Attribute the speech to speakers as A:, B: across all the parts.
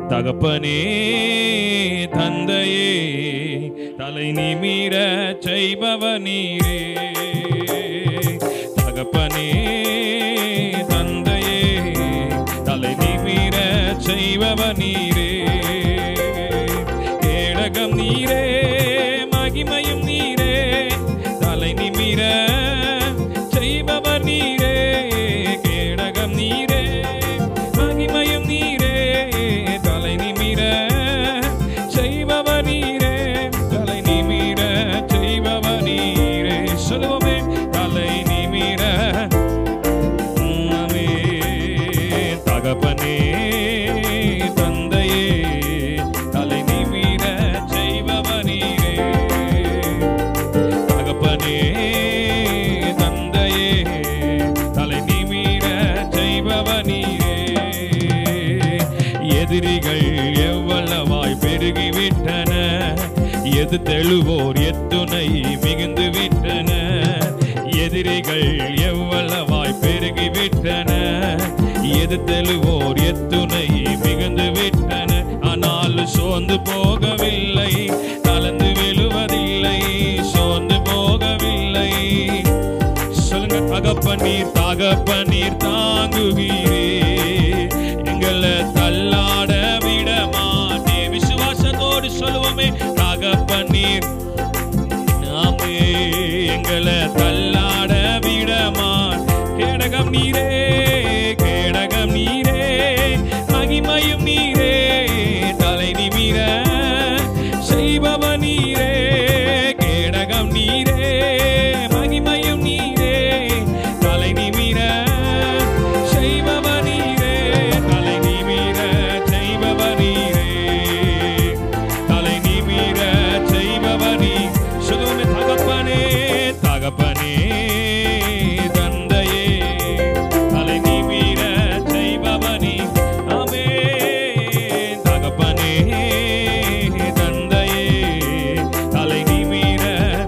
A: தகப்பனே தந்தையே தலை நிமிர செய்பவ நீரே தகப்பனே தந்தையே தலை நிமிர செய்பவ நீரே கேடகம் நீரே மகிமையும் நீரே தலை நிமிர செய்பவர் நீரே கேடகம் நீரே மகிமையும் நீரே தலை நிமிர செய்பவர் நீரே தலை நிமிர செய்பவர் நீரே சொல்லுவோமே தலை நிமிர உம்மே தகப்பனே தந்தையே தலை நிமிர செய்பவர் நீரே தகப்பனே தந்தையே தலை நிமிர செய்பவ நீரே எதிரிகள் எவ்வளவாய் பெருகிவிட்டன எது தெழுவோர் எத்துணை மிகுந்து விட்டன எதிரிகள் எவ்வளவாய் பெருகிவிட்டன எது தெழுவோர் எத்துணை மிகுந்து விட்டன ஆனால் சோர்ந்து போகவில்லை கலந்து விழுவதில்லை சோர்ந்து போகவில்லை சொல்லுங்க தகப்பனீர் தகப்பனீர் தாங்குகிறே எங்களை தள்ளாட விட மாட்டே விசுவாசத்தோடு சொல்லுவோமே தகப்பனீர் நாமே எங்களை தள்ளாட விடமா கேடகம் நீரே கேடகம் நீரே மகிமையும் நீரே தலை நிமிர செய்பவ நீரே கேடகம் நீரே மகிமையும் நீரே தலை நிமிர செய்பவ நீரே தலை நிமிர செய்பவ நீரே தலை நிமிர செய்பவனி சொல்லுவோமே தகப்பனே தகப்பனே தந்தையே தலை நிமிர செய்பவனி ஆமே தகப்பனே தந்தையே தலை நிமிர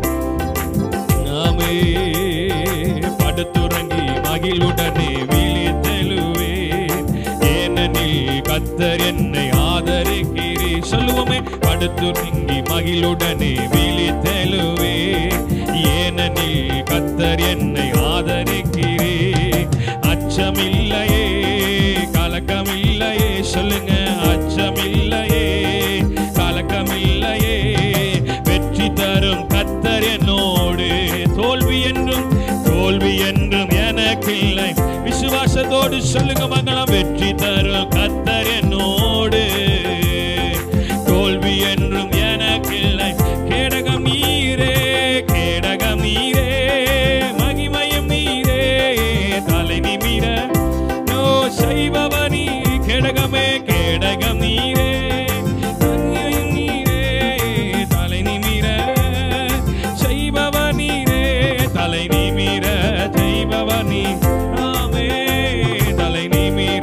A: நாமே படுத்துறங்கி மகிழுடனே விழித்தெழுவேன் ஏனெனில் கத்தர் என்னை ஆதரிக்கிறே சொல்லுவோமே படுத்துறங்கி மகிழுடனே விழித்தெழுவே ஏனெனில் கத்தர் என்னை ஆதரிக்கிறே அச்சமில்லையே கலக்கமில்லையே சொல்லுங்க அச்சமில்லையே கலக்கமில்லையே வெற்றி தரும் கத்தர் என்னோடு தோல்வி என்றும் தோல்வி என்றும் எனக்கில்லை விசுவாசத்தோடு சொல்லுங்க மங்களம் வெற்றி தரும் கத்தர் என்னோடு தோல்வி என்றும் எனக்கில்லை கேடகம் நீரே கேடகம் நீரே மகிமையும் நீரே தலை நிமிர ஓ செய்பவனி கேடகமே கேடகம் நீரே மகிமையும் நீரே தலை நிமிர செய்பவ நீரே தலை நிமிர செய்பவ நீ ஆமே தலை நிமிர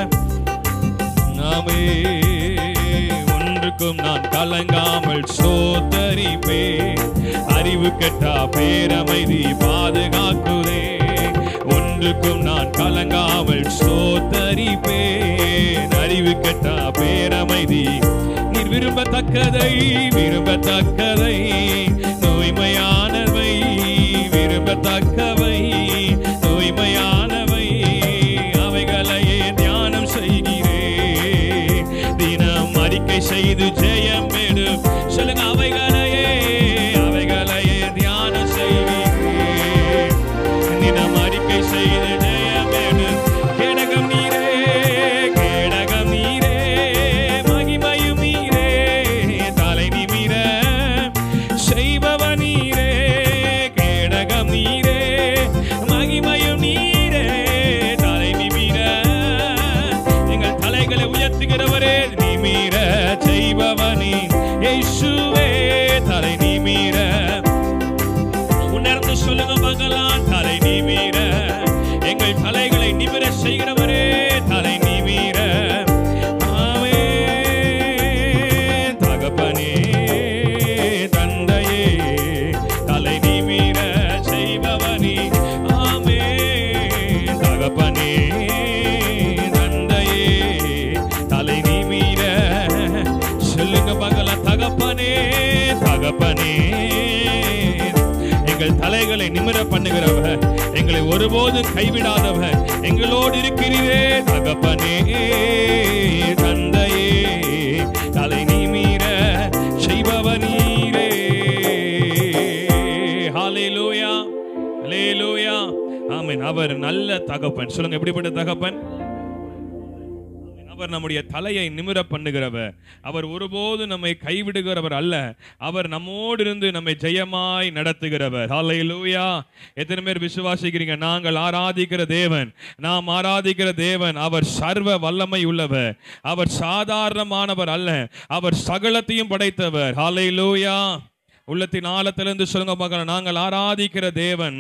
A: நாமே ஒன்றுக்கும் நான் கலங்காமல் சோத்தரிப்பே அறிவு கெட்டா பேரமைதி பாதுகாக்குதே ஒன்றுக்கும் நான் கலங்காமல் சோத்தரிப்பேன் அறிவு கெட்டா பேரமைதி நீர் விரும்பத்தக்கதை விரும்பத்தக்கதை தூய்மையானவை விரும்பத்தக்கவை தூய்மையானவை அவைகளையே தியானம் செய்கிறே தினம் அறிக்கை செய்து ஜெயம் எடு சொல்லுங்க அவைகளையே அவைகளையே தியானம் செய்கிறேன் தினம் அறிக்கை செய்து ஜெயம் எடு கேடகம் நீரே கேடகம் நீரே மகிமையும் நீரே தலை நிமிர செய்பவ நீரே கேடகம் நீரே மகிமையும் நீரே தலை நிமிர எங்கள் தலைகளை உயர்த்துகிறவரே நிமிர செய்பவனி இயேசுவே தலை நிமிர உணர்ந்து சொல்லுங்க மகளான் தலை நிமிர எங்கள் தலைகளை நிமிர செய்கிறவரே தலை நிமிர ஆமே தகப்பனே தந்தையே தலை நிமிர செய்பவனி ஆமே தகப்பனே தந்தையே தலை தகப்பனே எங்கள் தலைகளை நிமிர பண்ணுகிறவர் எங்களை ஒருபோதும் கைவிடாதவர் எங்களோடு இருக்கிறீரே தகப்பனே தந்தையே தலை நிமிர செய்பவர் நீரே ஹalleluya ஹalleluya ஆமென் அவர் நல்ல தகப்பன் சொல்லுங்க எப்படிப்பட்ட தகப்பன் அவர் நம்முடைய தலையை நிமிர பண்ணுகிறவர் அவர் ஒருபோதும் நம்மை கைவிடுகிறவர் அல்ல அவர் நம்மோடு இருந்து நம்மை ஜெயமாய் நடத்துகிறவர் ஹalleluya எத்தனை பேர் விசுவாசிக்கிறீங்க நாங்கள் ஆராதிக்கிற தேவன் நாம் ஆராதிக்கிற தேவன் அவர் சர்வ வல்லமை உள்ளவர் அவர் சாதாரணமானவர் அல்ல அவர் சகலத்தையும் படைத்தவர் ஹalleluya உள்ளத்தின் ஆழத்திலிருந்து சொல்லுங்க பார்க்கலாம் நாங்கள் ஆராதிக்கிற தேவன்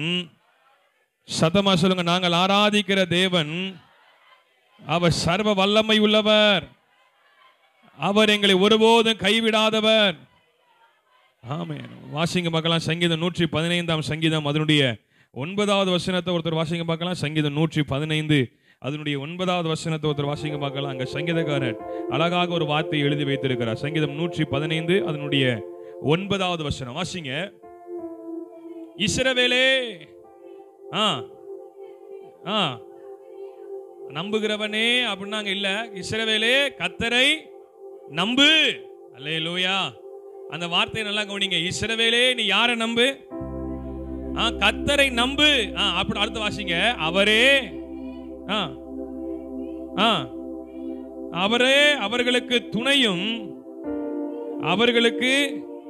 A: சத்தமா சொல்லுங்க நாங்கள் ஆராதிக்கிற தேவன் அவர் சர்வ வல்லமை உள்ளவர் அவர் எங்களை ஒருபோதும் கைவிடாதவர் ஆமென் வாசிங்க பார்க்கலாம் சங்கீதம் நூற்றி பதினைந்தாம் சங்கீதம் அதனுடைய ஒன்பதாவது வசனத்தை ஒருத்தர் வாசிங்க பார்க்கலாம் சங்கீதம் நூற்றி பதினைந்து அதனுடைய ஒன்பதாவது வசனத்தை ஒருத்தர் வாசிங்க பார்க்கலாம் அங்க சங்கீதக்காரன் அழகாக ஒரு வார்த்தை எழுதி வைத்திருக்கிறார் சங்கீதம் நூற்றி பதினைந்து அதனுடைய ஒன்பதாவது வசனம் வாசிங்க இஸ்ரவேலே ஆ ஆ நம்புகிறவனே அப்படின்னாங்க இல்ல இஸ்ரவேலே கத்தரை நம்பு அல்லேலூயா அந்த வார்த்தையை நல்லா கவனிங்க இஸ்ரவேலே நீ யாரை நம்பு ஆ கத்தரை நம்பு ஆ அப்படி அடுத்து வாசிங்க அவரே ஆ ஆ அவரே அவர்களுக்கு துணையும் அவர்களுக்கு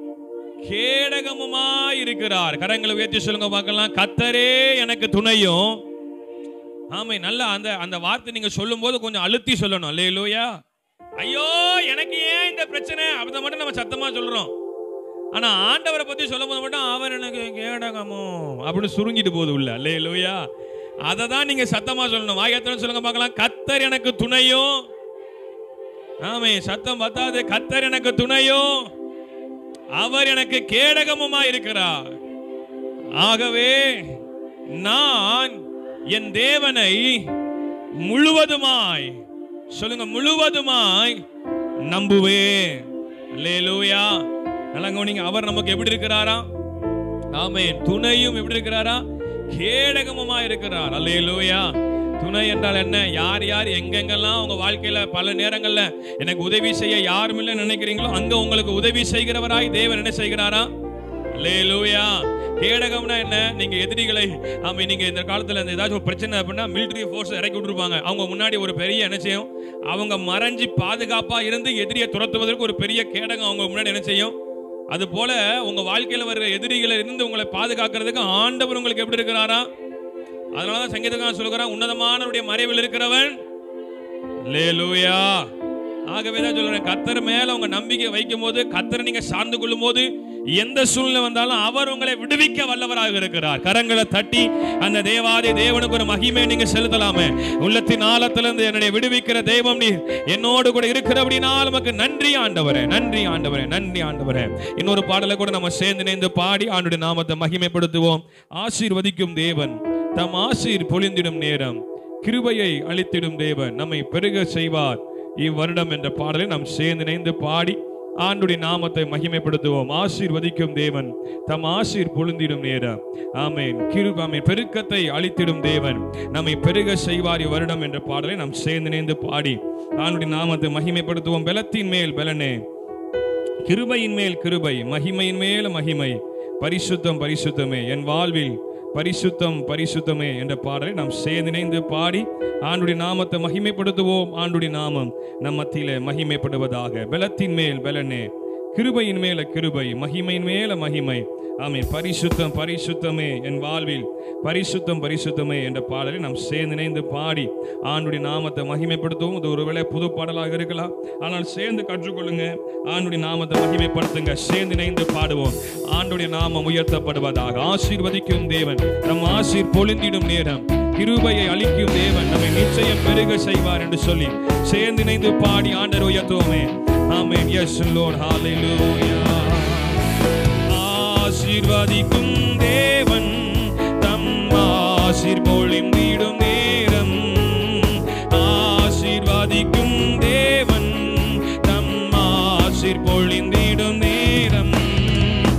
A: கேடகமுமாய் இருக்கிறார் கரங்களை உயர்த்தி சொல்லுங்க பார்க்கலாம் கத்தரே எனக்கு துணையும் ஆமை நல்லா அந்த அந்த வார்த்தை நீங்க சொல்லும்போது கொஞ்சம் அழுத்தி சொல்லணும் அல்லேலூயா ஐயோ எனக்கு ஏன் இந்த பிரச்சனை அதை மட்டும் நம்ம சத்தமா சொல்றோம் ஆனா ஆண்டவரை பத்தி சொல்லும் போது மட்டும் அவர் எனக்கு கேடகமோ அப்படின்னு சுருங்கிட்டு போகுது உள்ள அல்லேலூயா அதை தான் நீங்க சத்தமா சொல்லணும் வாயத்தன சொல்லுங்க பார்க்கலாம் கத்தர் எனக்கு துணையும் ஆமே சத்தம் பத்தாது கத்தர் எனக்கு துணையும் அவர் எனக்கு கேடகமுமா இருக்கிறார் ஆகவே நான் என் தேவனை முழுவதுமாய் சொல்லுங்க முழுவதுமாய் நம்புவேன் அல்லேலூயா நல்லா கவனிங்க அவர் நமக்கு எப்படி இருக்கிறாரா ஆமென் துணையும் எப்படி இருக்கிறாரா கேடகமுமா இருக்கிறார் அல்லேலூயா துணை என்றால் என்ன யார் யார் எங்கெங்கெல்லாம் உங்க வாழ்க்கையில பல நேரங்கள்ல எனக்கு உதவி செய்ய யாரும் இல்லை நினைக்கிறீங்களோ அங்க உங்களுக்கு உதவி செய்கிறவராய் தேவன் என்ன செய்கிறாரா அல்லேலூயா கேடகம்னா என்ன நீங்க எதிரிகளை ஆமா நீங்க இந்த காலத்துல இந்த ஏதாச்சும் ஒரு பிரச்சனை அப்படின்னா மிலிட்டரி ஃபோர்ஸ் இறக்கி விட்டுருப்பாங்க அவங்க முன்னாடி ஒரு பெரிய என்ன செய்யும் அவங்க மறைஞ்சு பாதுகாப்பா இருந்து எதிரியை துரத்துவதற்கு ஒரு பெரிய கேடகம் அவங்க முன்னாடி என்ன செய்யும் அது போல உங்க வாழ்க்கையில வர்ற எதிரிகளை இருந்து உங்களை பாதுகாக்கிறதுக்கு ஆண்டவர் உங்களுக்கு எப்படி இருக்கிறாரா அதனாலதான் சங்கீதக்காரன் சொல்லுகிறான் உன்னதமானவருடைய மறைவில் இருக்கிறவன் லேலூயா ஆகவே தான் சொல்றேன் கத்தர் மேல உங்க நம்பிக்கை வைக்கும் போது கத்தரை நீங்க சார்ந்து கொள்ளும் போது எந்த சூழ்நிலை வந்தாலும் அவர் உங்களை விடுவிக்க வல்லவராக இருக்கிறார் கரங்களை தட்டி அந்த தேவாதி தேவனுக்கு ஒரு மகிமை நீங்க செலுத்தலாமே உள்ளத்தின் ஆழத்திலிருந்து என்னுடைய விடுவிக்கிற தெய்வம் நீ என்னோடு கூட இருக்கிறபடினால் நமக்கு நன்றி ஆண்டவரே நன்றி ஆண்டவரே நன்றி ஆண்டவரே இன்னொரு பாடலை கூட நம்ம சேர்ந்து இணைந்து பாடி ஆண்டுடைய நாமத்தை மகிமைப்படுத்துவோம் ஆசீர்வதிக்கும் தேவன் தம் ஆசீர் பொழிந்திடும் நேரம் கிருபையை அளித்திடும் தேவன் நம்மை பெருக செய்வார் இவ்வருடம் என்ற பாடலை நாம் சேர்ந்து இணைந்து பாடி ஆண்டுடைய நாமத்தை மகிமைப்படுத்துவோம் ஆசீர்வதிக்கும் தேவன் தம் ஆசீர் பொழுந்திடும் நேரம் ஆமேன் கிருப ஆமேன் பெருக்கத்தை அளித்திடும் தேவன் நம்மை பெருக செய்வார் இவ்வருடம் என்ற பாடலை நாம் சேர்ந்து இணைந்து பாடி ஆண்டுடைய நாமத்தை மகிமைப்படுத்துவோம் பலத்தின் மேல் பலனே கிருபையின் மேல் கிருபை மகிமையின் மேல் மகிமை பரிசுத்தம் பரிசுத்தமே என் வாழ்வில் பரிசுத்தம் பரிசுத்தமே என்ற பாடலை நாம் சேர்ந்திணைந்து பாடி ஆண்டுடைய நாமத்தை மகிமைப்படுத்துவோம் ஆண்டுடைய நாமம் நம் மத்தியில மகிமைப்படுவதாக பலத்தின் மேல் பலனே கிருபையின் மேல கிருபை மகிமையின் மேல மகிமை ஆமென் பரிசுத்தம் பரிசுத்தமே என் வாழ்வில் பரிசுத்தம் பரிசுத்தமே என்ற பாடலை நாம் சேர்ந்து இணைந்து பாடி ஆண்டுடைய நாமத்தை மகிமைப்படுத்துவோம் இது ஒருவேளை புது பாடலாக இருக்கலாம் ஆனால் சேர்ந்து கற்றுக்கொள்ளுங்க ஆண்டுடைய நாமத்தை மகிமைப்படுத்துங்க சேர்ந்து இணைந்து பாடுவோம் ஆண்டுடைய நாமம் உயர்த்தப்படுவதாக ஆசீர்வதிக்கும் தேவன் நம் ஆசீர் பொழிந்திடும் நேரம் கிருபையை அளிக்கும் தேவன் நம்மை நிச்சயம் பெருக செய்வார் என்று சொல்லி சேர்ந்து இணைந்து பாடி ஆண்டர் உயர்த்துவோமே ஆமென் எஸ் லோட் ஹalleluya ஆசீர்வதிக்கும் தேவன் தம் ஆசீர் பொழிந்திடும் நேரம் ஆசீர்வதிக்கும் தேவன் தம் ஆசீர் பொழிந்திடும் நேரம்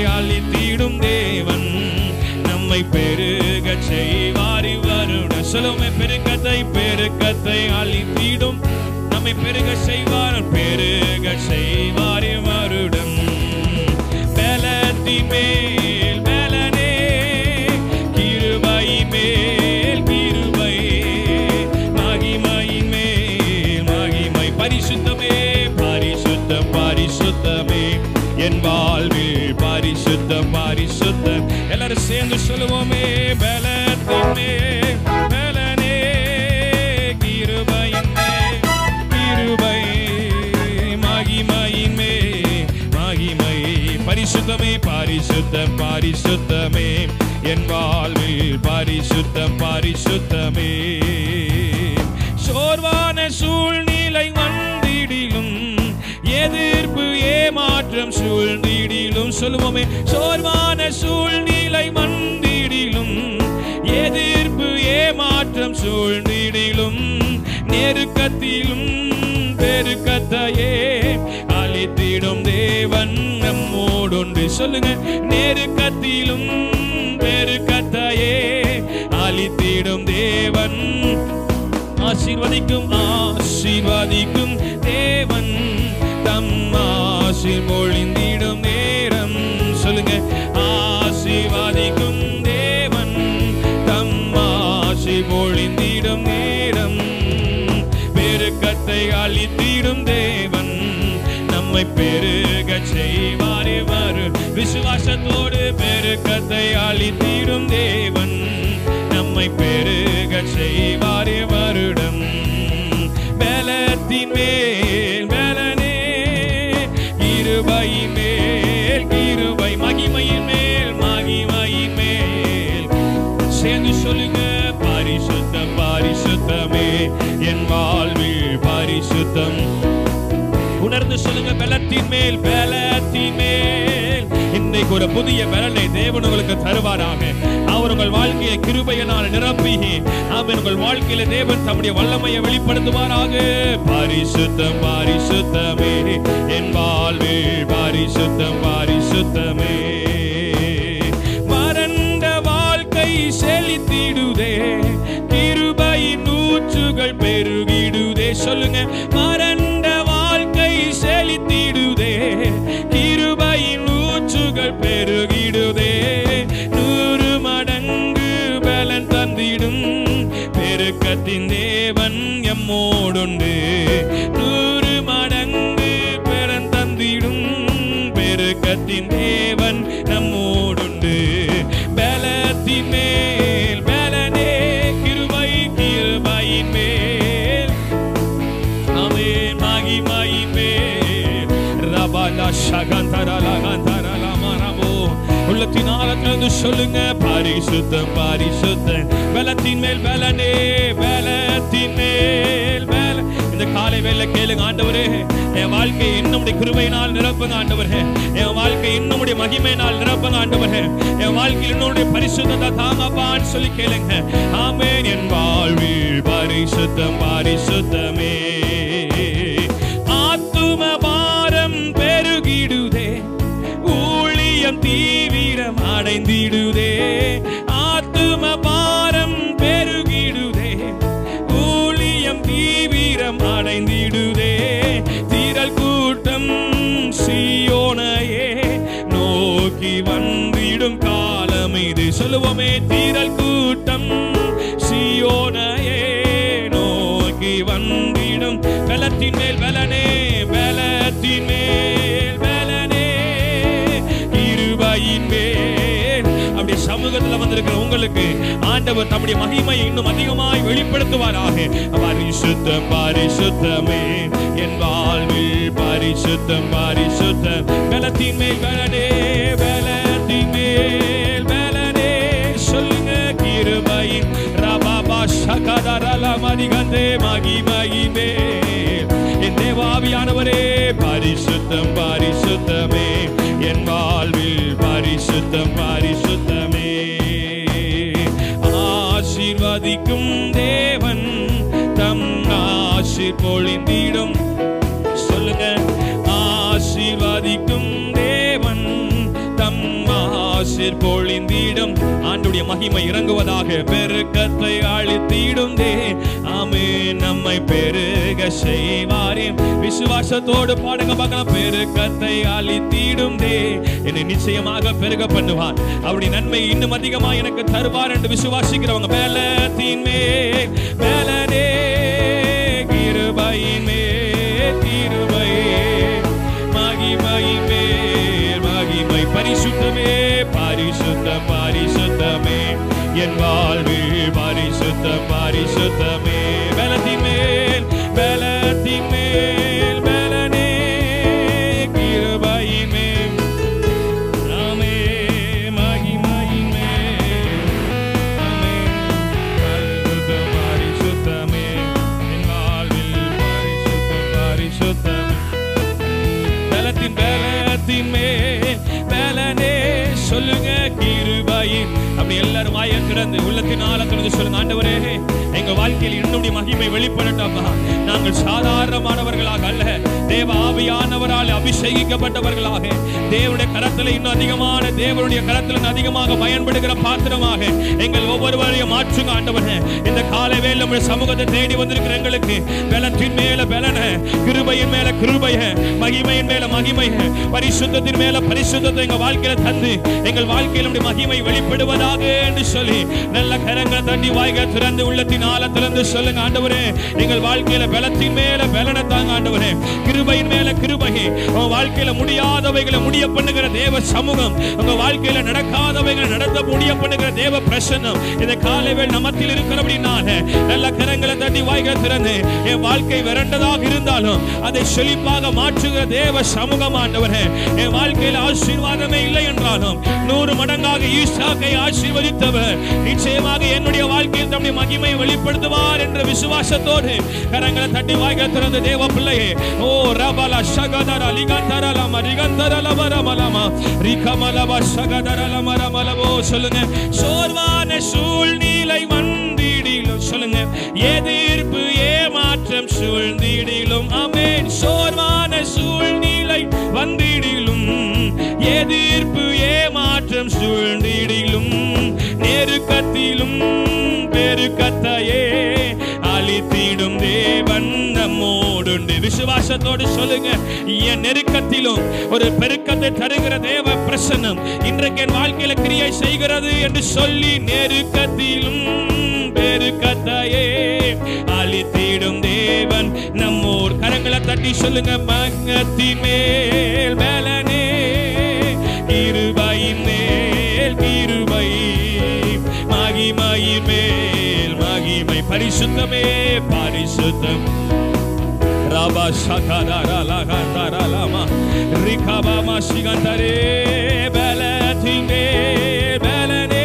A: அளித்திடும் தேவன் நம்மை பெருக செய்வாரி வருட சொல்லுமே பெருக்கத்தை பெருக்கத்தை அளித்திடும் நம்மை பெருக செய்வார் பெருக செய்வாரி வருடம் பலத்தின் மேல் பலனே கிருபை மேல் கிருபை மகிமையின் மேல் மகிமை பரிசுத்தமே பரிசுத்தம் பரிசுத்தமே என் வாழ்வில் பரிசுத்தம் பரிசுத்தம் எல்லாரும் சேர்ந்து சொல்லுவோமே பலத்தின் மேல் பலனே கிருபையின் மேல் கிருபை மகிமையின் மேல் மகிமை பரிசுத்தமே பரிசுத்தம் பரிசுத்தமே என் வாழ்வில் பரிசுத்தம் பரிசுத்தமே சோர்வான சூழ்நிலை வந்திடிலும் எதிர்ப்பு ஏமாற்றம் சூழ்ந்திடிலும் சொல்லுவோமே சோர்வான சூழ்நிலை வந்திடிலும் எதிர்ப்பு ஏமாற்றம் சூழ்ந்திடிலும் நெருக்கத்திலும் பெருக்கத்தையே அளித்திடும் தேவன் நம்மோடுண்டு சொல்லுங்க நெருக்கத்திலும் பெருக்கத்தையே அளித்திடும் தேவன் ஆசீர்வதிக்கும் ஆசீர்வதிக்கும் தேவன் தம் ஆசீர் பொழிந்திடும் நேரம் சொல்லுங்க ஆசீர்வதிக்கும் தேவன் தம் ஆசீர் பொழிந்திடும் நேரம் பெருக்கத்தை அளித்திடும் தேவன் நம்மை பெருக செய்வாரே வரு விசுவாசத்தோடு பெருக்கத்தை அளித்திடும் தேவன் நம்மை பெருக செய்வாரே வருடம் பலத்தின் மேல் பலனே கிருபை மேல் கிருபை மகிமையின் மேல் மகிமையின் மேல் சேர்ந்து சொல்லுங்க பரிசுத்தம் பரிசுத்தமே என் வாழ்வில் பரிசுத்தம் உணர்ந்து சொல்லுங்க பலத்தின் மேல் பலத்தின் மேல் இன்னைக்கு ஒரு புதிய பலனை தேவன் உங்களுக்கு தருவாராக அவர் உங்கள் வாழ்க்கையை கிருபையினால் நிரப்பி அவர் உங்கள் வாழ்க்கையில தேவன் தம்முடைய வல்லமையை வெளிப்படுத்துவாராக பரிசுத்தம் பரிசுத்தமே என் வாழ்வில் பரிசுத்தம் பரிசுத்தமே வறண்ட வாழ்க்கை செழித்திடுதே கிருபையின் ஊற்றுகள் பெருகிடுதே சொல்லுங்க வறண்ட வாழ்க்கை செழித்திடுதே கிருபையின் ஊற்றுகள் பெருகிடுதே நூறு மடங்கு பலன் தந்திடும் பெருக்கத்தின் தேவன் எம்மோடுண்டு நூறு மடங்கு பலன் தந்திடும் பெருக்கத்தின் தேவன் நம்மோடுண்டு பலத்தின் மேல் பலனே கிருபை கிருபையின் மேல் ஆமென் மகிமையின் மேல் ரபலா ஷகந்தரலா கந்தரலா மரபோ உள்ளத்தின் ஆழத்திலிருந்து சொல்லுங்க பரிசுத்தம் பரிசுத்தம் பலத்தின் மேல் பலனே பலத்தின் மேல் பல இந்த காலை வேலை கேளுங்க ஆண்டவரே என் வாழ்க்கை இன்னும் கிருபையினால் நிரப்புங்க ஆண்டவரே என் வாழ்க்கை இன்னும் மகிமையினால் நிரப்புங்க ஆண்டவரே என் வாழ்க்கையில் இன்னும் பரிசுத்தத்தை தாங்கப்பான்னு சொல்லி கேளுங்க ஆமென் என் வாழ்வில் பரிசுத்தம் பரிசுத்தமே ஆத்தும பாரம் பெருகிடுதே ஊழியம் தீவிரம் அடைந்திடுதே ஆத்தும பாரம் பெருகிடுதே ஊழியம் தீவிரம் அடைந்திடுதே திரள் கூட்டம் சீயோனையே நோக்கி வந்திடும் காலம் இது சொல்லுவோமே திரள் கூட்டம் சீயோனையே நோக்கி வந்திடும் பலத்தின் மேல் பலனே பலத்தின் மேல் பலனே இருபாயின் மேல் அப்படி சமூகத்துல வந்திருக்கிற உங்களுக்கு ஆண்டவர் தம்முடைய மகிமையை இன்னும் அதிகமாய் வெளிப்படுத்துவாராக பரிசுத்தம் பரிசுத்தமே என் வாழ்வில் பரிசுத்தம் பரிசுத்தம் பலத்தின் மேல் பலனே பலத்தின் மேல் பலனே சொல்லுங்க கிருபையின் ரபாபா சகதரல மதிகந்தே மகிமையிமே என் தேவாவியானவரே பரிசுத்தம் பரிசுத்தமே என் வாழ்வில் பரிசுத்தம் பரிசுத்தமே ஆசீர்வதிக்கும் தேவன் தம் ஆசீர் பொழிந்திடும் சொல்லுங்க ஆசீர்வதிக்கும் தேவன் தம் ஆசிர் பொழிந்திடும் ஆண்டுடைய மகிமை இறங்குவதாக பெருக்கத்தை அழித்திடும் தே ஆமே நம்மை பெருக செய்வாரே விசுவாசத்தோடு பாடுங்க பார்க்கலாம் பெருக்கத்தை அழித்திடும் தே என்னை நிச்சயமாக பெருக பண்ணுவார் அவருடைய நன்மை இன்னும் அதிகமாக எனக்கு தருவார் என்று விசுவாசிக்கிறவங்க பலத்தின் மேல் பலனே கிருபையின் மேல் கிருபையே மகிமையின் மேல் மகிமை பரிசுத்தமே பரிசுத்தம் பரிசுத்தமே என் வாழ்வில் பரிசுத்தம் பரிசுத்தமே பலத்தின் மேல் பலத்தின் மேல் பலனே கிருபையின் மேல் ஆமே மகிமையின் மேல் ஆமே பரிசுத்தம் பரிசுத்தமே என் வாழ்வில் பரிசுத்தம் பரிசுத்தமே பலத்தின் பலத்தின் மேல் பலனே சொல்லுங்க கிருபையின் அப்படி எல்லாரும் வாய திறந்து உள்ளத்தின் ஆழ திறந்து சொல்லுங்க ஆண்டவரே எங்க வாழ்க்கையில் என்னுடைய மகிமை வெளிப்படட்டப்பா நாங்கள் சாதாரணமானவர்களாக அல்ல தேவ ஆவியானவரால் அபிஷேகிக்கப்பட்டவர்களாக தேவனுடைய கரத்தில் இன்னும் அதிகமான தேவனுடைய கரத்தில் இன்னும் அதிகமாக பயன்படுகிற பாத்திரமாக எங்கள் ஒவ்வொருவரையும் மாற்றுங்க ஆண்டவரே இந்த காலை வேலை நம்முடைய சமூகத்தை தேடி வந்திருக்கிற எங்களுக்கு பலத்தின் மேல பலன கிருபையின் மேல கிருபைய மகிமையின் மேல மகிமைய பரிசுத்தத்தின் மேல பரிசுத்தத்தை எங்க வாழ்க்கையில தந்து எங்கள் வாழ்க்கையில் நம்முடைய மகிமை வெளிப்படுவதாக என்று சொல்லி நல்ல கரங்களை தண்ணி வாய்கள் திறந்து உள்ளத்தின் ஆழ திறந்து சொல்லுங்க ஆண்டவரே எங்கள் வாழ்க்கையில பலத்தின் மேல பலனை தாங்க ஆண்டவரே கிருபையின் மேல கிருபையை உங்க வாழ்க்கையில முடியாதவைகளை முடிய பண்ணுகிற தேவ சமூகம் உங்க வாழ்க்கையில நடக்காதவைகளை நடத்த முடிய பண்ணுகிற தேவ பிரசன்னம் இந்த காலைவேள் நமத்தில் இருக்கிறபடினால நல்ல கரங்களை தட்டி வாய்களை திறந்து என் வாழ்க்கை விரண்டதாக இருந்தாலும் அதை செழிப்பாக மாற்றுகிற தேவ சமூகம் ஆண்டவரே என் வாழ்க்கையில் ஆசீர்வாதமே இல்லை என்றாலும் நூறு மடங்காக ஈசாக்கை ஆசீர்வதித்தவர் நிச்சயமாக என்னுடைய வாழ்க்கையில் தம்முடைய மகிமையை வெளிப்படுத்துவார் என்ற விசுவாசத்தோடு கரங்களை தட்டி வாய்களை திறந்த தேவ பிள்ளையே ஓ ரபல சகதர லிகந்தர லம ரிகந்தர லம ரமலம ரிகமலப சகதர லம ரமலபோ சொல்லுங்க சோர்வான சூழ்நிலை வந்திடிலும் சொல்லுங்க எதிர்ப்பு ஏமாற்றம் சூழ்ந்திடிலும் ஆமென் சோர்வான சூழ்நிலை வந்திடிலும் எதிர்ப்பு ஏமாற்றம் சூழ்ந்திடிலும் நெருக்கத்திலும் பெருக்கத்தையே அழித்திடும் தேவன் நம்மோடுண்டு விசுவாசத்தோடு சொல்லுங்க என் நெருக்கத்திலும் ஒரு பெருக்கத்தை தருகிற தேவ பிரசன்னம் இன்றைக்கு என் வாழ்க்கையில கிரியை செய்கிறது என்று சொல்லி நெருக்கத்திலும் பெருக்கத்தையே அழித்திடும் தேவன் நம்மோர் கரங்களை தட்டி சொல்லுங்க மங்கத்தின் மேல் பலனே கிருபையின் மேல் கிருபை மகிமையின் மேல் மகிமை பரிசுத்தமே பரிசுத்தம் Raba shakadara lagatara lama Rikaba mashigandare Beletinde belene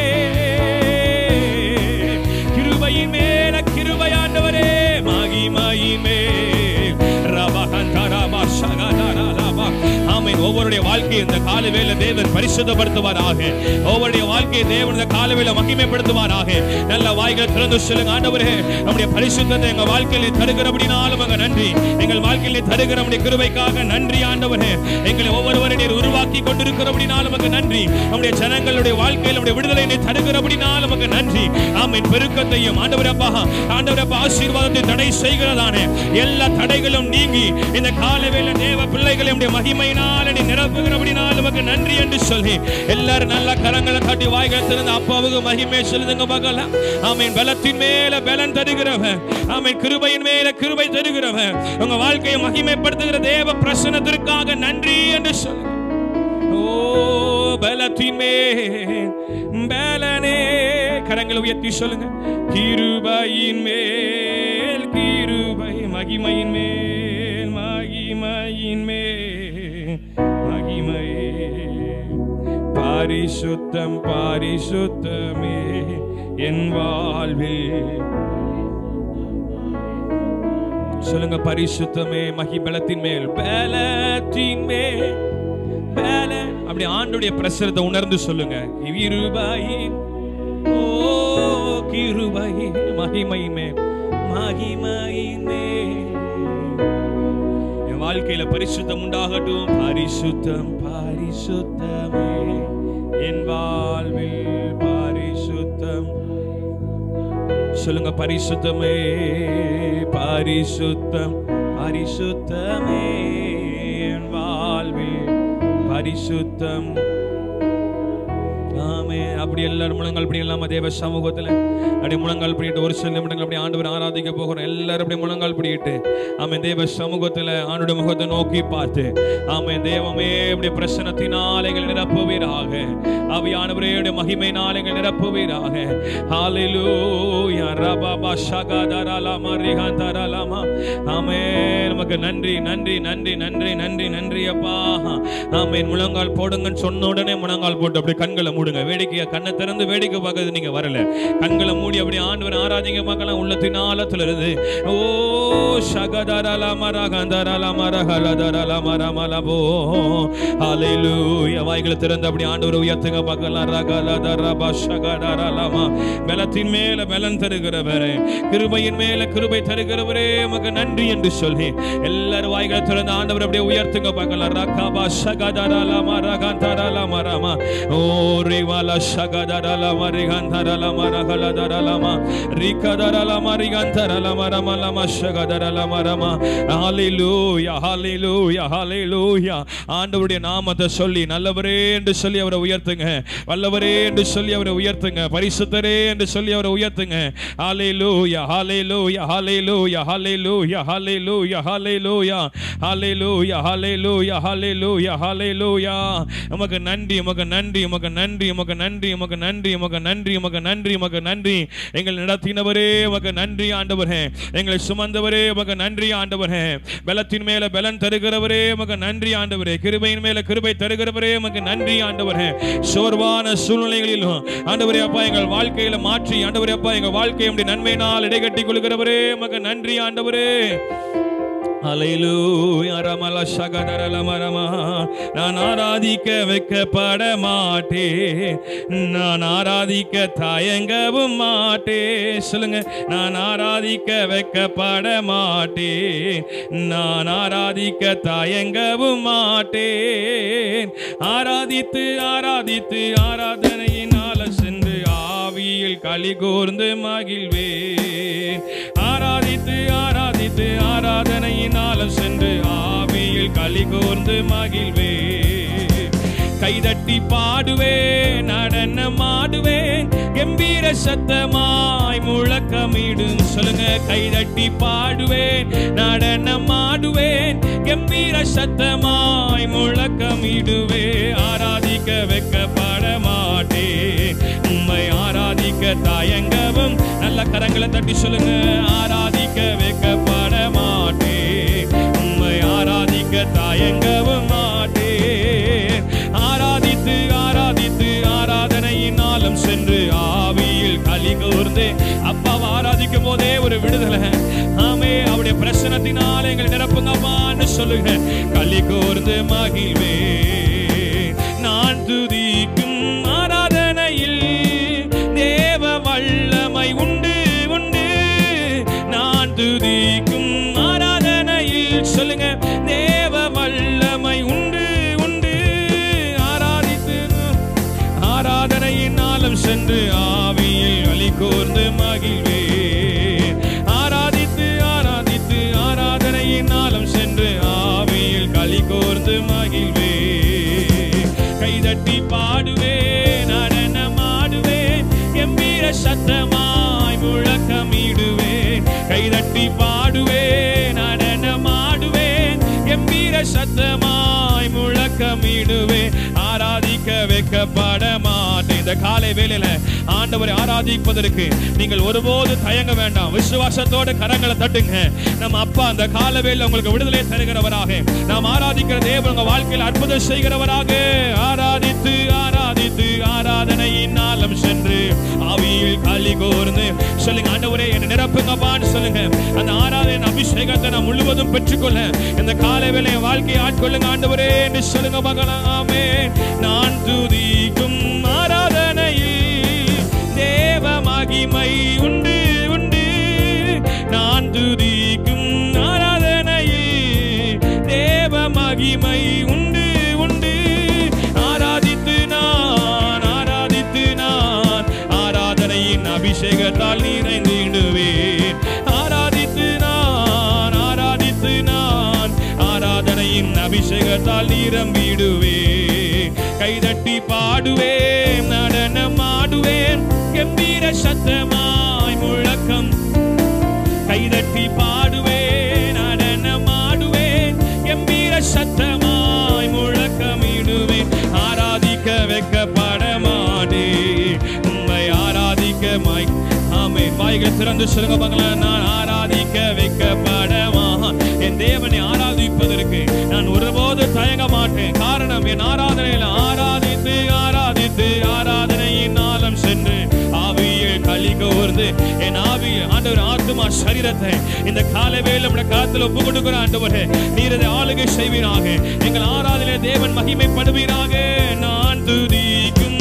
A: கிருபையின் மேல கிருபையாண்டவரே மகிமையின் மேல் ரபகந்தரபா ஷகதரலபா ஆமென் ஒவ்வொருடைய வாழ்க்கையை இந்த காலவேளை தேவன் பரிசுத்தப்படுத்துவாராக ஒவ்வொருடைய வாழ்க்கையை தேவன் இந்த காலவேளை மகிமைப்படுத்துவாராக நல்ல வாய்களை திறந்து சொல்லுங்க ஆண்டவரே நம்முடைய பரிசுத்தத்தை எங்க வாழ்க்கையில தருகிறபடினாலும் அங்க நன்றி எங்கள் வாழ்க்கையில தருகிற நம்முடைய கிருபைக்காக நன்றி ஆண்டவரே எங்களை ஒவ்வொருவரை நீர் உருவாக்கி கொண்டிருக்கிறபடினாலும் அங்க நன்றி நம்முடைய ஜனங்களுடைய வாழ்க்கையில் நம்முடைய விடுதலை நீர் தருகிறபடினாலும் அங்க நன்றி ஆமென் பெருக்கத்தையும் ஆண்டவரப்பா ஆண்டவரப்பா ஆசீர்வாதத்தை தடை செய்கிறதானே எல்லா தடைகளும் நீங்கி இந்த காலவேளை தேவ பிள்ளைகளை நம்முடைய மகிமையினால் நீ நிரப்புகிறபடினால் உமக்கு நன்றி என்று சொல்லி எல்லாரும் நல்ல கரங்களை காட்டி வாய்களை திறந்து அப்பாவுக்கு மகிமை சொல்லுதுங்க பார்க்கலாம் ஆமென் பலத்தின் மேல பலன் தருகிறவன் ஆமென் கிருபையின் மேல கிருபை தருகிறவன் உங்க வாழ்க்கையை மகிமைப்படுத்துகிற தேவ பிரசனத்திற்காக நன்றி என்று சொல்லுங்க ஓ பலத்தின் மேல் பலனே கரங்களை உயர்த்தி சொல்லுங்க கிருபையின் மேல் கிருபை மகிமையின் மேல் மகிமையின் மேல் மகிமை பரிசுத்தம் பரிசுத்தமே என் வாழ்வில் சொல்லுங்க பரிசுத்தமே மகிபலத்தின் மேல் பலத்தின் மேல் பல அப்படி ஆண்டுடைய பிரசரத்தை உணர்ந்து சொல்லுங்க கிருபையின் ஓ கிருபையின் மகிமையின் மேல் மகிமையின் மேல் என் வாழ்க்கையில பரிசுத்தம் உண்டாகட்டும் பரிசுத்தம் பரிசுத்தமே என் வாழ்வில் பரிசுத்தம் சொல்லுங்க பரிசுத்தமே பரிசுத்தம் பரிசுத்தமே என் வாழ்வில் பரிசுத்தம் ஆமே அப்படி எல்லாரும் முழங்கால் அப்படி இல்லாம தேவ சமூகத்துல அப்படி முழங்கால் பிடிட்டு ஒரு சில நிமிடங்கள் அப்படி ஆண்டவர் ஆராதிக்க போகிறோம் எல்லாரும் அப்படி முழங்கால் பிடிட்டு ஆமே தேவ சமூகத்துல ஆண்டுடைய முகத்தை நோக்கி பார்த்து ஆமே தேவமே இப்படி பிரசனத்தினால் எங்களை நிரப்புவீராக ஆவியானவரே உடைய மகிமையினால் எங்களை நிரப்புவீராக ஹalleluya ரபாபா ஷகதரலமா ரிஹந்தரலமா ஆமே நமக்கு நன்றி நன்றி நன்றி நன்றி நன்றி நன்றி அப்பா ஆமென் முழங்கால் போடுங்கன்னு சொன்ன உடனே முழங்கால் போட்டு அப்படியே கண்களை மூடுங்க வேடிக்கையா கண்ணை திறந்து வேடிக்கை பார்க்கறது நீங்க வரல கண்களை மூடி அப்படி ஆண்டவர் ஆராதிங்க பார்க்கலாம் உள்ளத்தின் ஆழத்துல இருந்து ஓ ஷகதரலமா ரகந்தரலமா ரகலதரலமா ரமலபோ ஹalleluya வாய்களை திறந்து அப்படி ஆண்டவர் உயர்த்துங்க பார்க்கலாம் ரகலதரபா ஷகதரலமா பலத்தின் மேல பலன் தருகிறவரே கிருபையின் மேல கிருபை தருகிறவரே உமக்கு நன்றி என்று சொல்லி எல்லாரும் வாய்களை திறந்து ஆண்டவர் அப்படியே உயர்த்துங்க பார்க்கலாம் ரகாபா ஷகதரலமா ரகந்தரலமா ரமா ஓ ரிவால ஷகதரலமா ரிகந்தரலமா ரகலதரலமா ரிகதரலமா ரிகந்தரலமா ரமலமா ஷகதரலமா ரமா ஹalleluya ஹalleluya ஹalleluya ஆண்டவருடைய நாமத்தை சொல்லி நல்லவரே என்று சொல்லி அவரை உயர்த்துங்க வல்லவரே என்று சொல்லி அவரை உயர்த்துங்க பரிசுத்தரே என்று சொல்லி அவரை உயர்த்துங்க ஹalleluya ஹalleluya ஹalleluya ஹalleluya ஹalleluya ஹalleluya ஹalleluya ஹalleluya ஹalleluya ஹalleluya உமக்கு நன்றி உமக்கு நன்றி உமக்கு நன்றி உமக்கு நன்றி உமக்கு நன்றி உமக்கு நன்றி உமக்கு நன்றி உமக்கு நன்றி எங்கள் நடத்தினவரே உமக்கு நன்றி ஆண்டவரே எங்களை சுமந்தவரே உமக்கு நன்றி ஆண்டவரே பலத்தின் மேல பலன் தருகிறவரே உமக்கு நன்றி ஆண்டவரே கிருபையின் மேல கிருபை தருகிறவரே உமக்கு நன்றி ஆண்டவரே சோர்வான சூழ்நிலைகளிலும் ஆண்டவரே அப்பா எங்கள் வாழ்க்கையில மாற்றி ஆண்டவரே அப்பா எங்கள் வாழ்க்கையை உம்முடைய நன்மையினால் இடைகட்டி கொள்கிறவரே உமக்கு நன்றி ஆண்டவரே அலையிலூயா ரமல சகதரல மரமா நான் ஆராதிக்க வைக்கப்பட மாட்டேன் நான் ஆராதிக்க தயங்கவும் மாட்டேன் சொல்லுங்க நான் ஆராதிக்க வைக்கப்பட மாட்டேன் நான் ஆராதிக்க தயங்கவும் மாட்டேன் ஆராதித்து ஆராதித்து ஆராதனையினால சென்று ஆவியில் களி கூர்ந்து மகிழ்வேன் ஆராதித்து ஆராதித்து ஆராதனையினாலும் சென்று ஆவியில் களி கூர்ந்து மகிழ்வேன் கைதட்டி பாடுவேன் நடனம் ஆடுவேன் கம்பீர சத்தமாய் முழக்கமிடும் சொல்லுங்க கைதட்டி பாடுவேன் நடனம் ஆடுவேன் கம்பீர சத்தமாய் முழக்கமிடுவே ஆராதிக்க வைக்கப்பட மாட்டேன் உம்மை ஆராதிக்க தயங்கவும் நல்ல கரங்களை தட்டி சொல்லுங்க ஆராதிக்க வைக்கப்பட மாட்டேன் உம்மை ஆராதிக்க தயங்கவும் மாட்டேன் ஆராதித்து ஆராதித்து ஆராதனையினாலும் சென்று ஆவியில் களி கூர்ந்து அப்பாவை ஆராதிக்கும் போதே ஒரு விடுதலை ஆமே அவருடைய பிரசனத்தினால் எங்களை நிரப்புங்கம்மான்னு சொல்லுங்க களி கூர்ந்து மகிழ்வே நான் துதிக்கும் ஆராதனையில் தேவ வல்லமை உண்டு உண்டு நான் துதிக்கும் ஆராதனையில் சொல்லுங்க தேவ வல்லமை உண்டு உண்டு ஆராதித்து ஆராதனையினாலும் சென்று ஆவியில் வழி கூர்ந்து மகிழ்வேன் ஆராதித்து ஆராதித்து ஆராதனையினாலும் சென்று ஆவியில் களி கூர்ந்து மகிழ்வேன் கைதட்டி பாடுவேன் நடனம் ஆடுவேன் எம்பீர சத்தமாய் முழக்கமிடுவேன் கைதட்டி பாடுவேன் நடனம் ஆடுவேன் எம்பீர சத்தமாய் முழக்கமிடுவேன் ஆராதிக்க வைக்கப்பட மாட்டேன் இந்த காலை வேளையில ஆண்டவரை ஆராதிப்பதற்கு நீங்கள் ஒருபோது தயங்க வேண்டாம் விசுவாசத்தோட கரங்களை தட்டுங்க நம்ம அப்பா அந்த கால வேளையில உங்களுக்கு விடுதலை தருகிறவராக நாம் ஆராதிக்கிற தேவன் உங்க வாழ்க்கையில் அற்புதம் செய்கிறவராக ஆராதித்து ஆராதித்து ஆராதனையினாலும் சென்று ஆவியில் களி கூர்ந்து சொல்லுங்க ஆண்டவரே என்ன நிரப்புங்கப்பான்னு சொல்லுங்க அந்த ஆராதனை அபிஷேகத்தை நான் முழுவதும் பெற்றுக்கொள்ள இந்த காலை வேலை என் வாழ்க்கையை ஆட்கொள்ளுங்க ஆண்டவரே என்று சொல்லுங்க மகனாமே நான் துதிக்கும் ஆராதனையில் தேவ மகிமை உண்டு உண்டு நான் துதிக்கும் ஆராதனையில் தேவ மகிமை உண்டு உண்டு ஆராதித்து நான் அபிஷேகத்தால் நிறைந்திடுவேன் ஆராதித்து நான் ஆராதித்து நான் ஆராதனையின் அபிஷேகத்தால் நிரம்பிடுவேன் கைதட்டி பாடுவேன் நடனம் ஆடுவேன் கம்பீர சத்தமாய் முழக்கம் கைதட்டி பாடுவேன் நடனம் ஆடுவேன் கம்பீர சத்தமாய் முழக்கமிடுவேன் ஆராதிக்க வைக்கப்பட மாட்டேன் உம்மை ஆராதிக்க மாய் ஆமென் வாய்கள் திறந்து சொல்லுங்க பார்க்கலாம் நான் ஆராதிக்க வைக்கப்படமா என் தேவனை ஆராதிப்பதற்கு நான் ஒருபோது தயங்க மாட்டேன் காரணம் என் ஆராதனையில் ஆராதித்து ஆராதித்து ஆராதனையின் ஆழம் சென்று ஆவியில் களி கோர்ந்து என் ஆவி ஆண்டவர் ஆத்துமா சரீரத்தை இந்த கால வேலை நம்முடைய காலத்தில் ஒப்பு கொடுக்கிற ஆண்டவரே நீர் இதை ஆளுகை செய்வீராக எங்கள் ஆராதனை தேவன் மகிமைப்படுவீராக நான் துதிக்கும்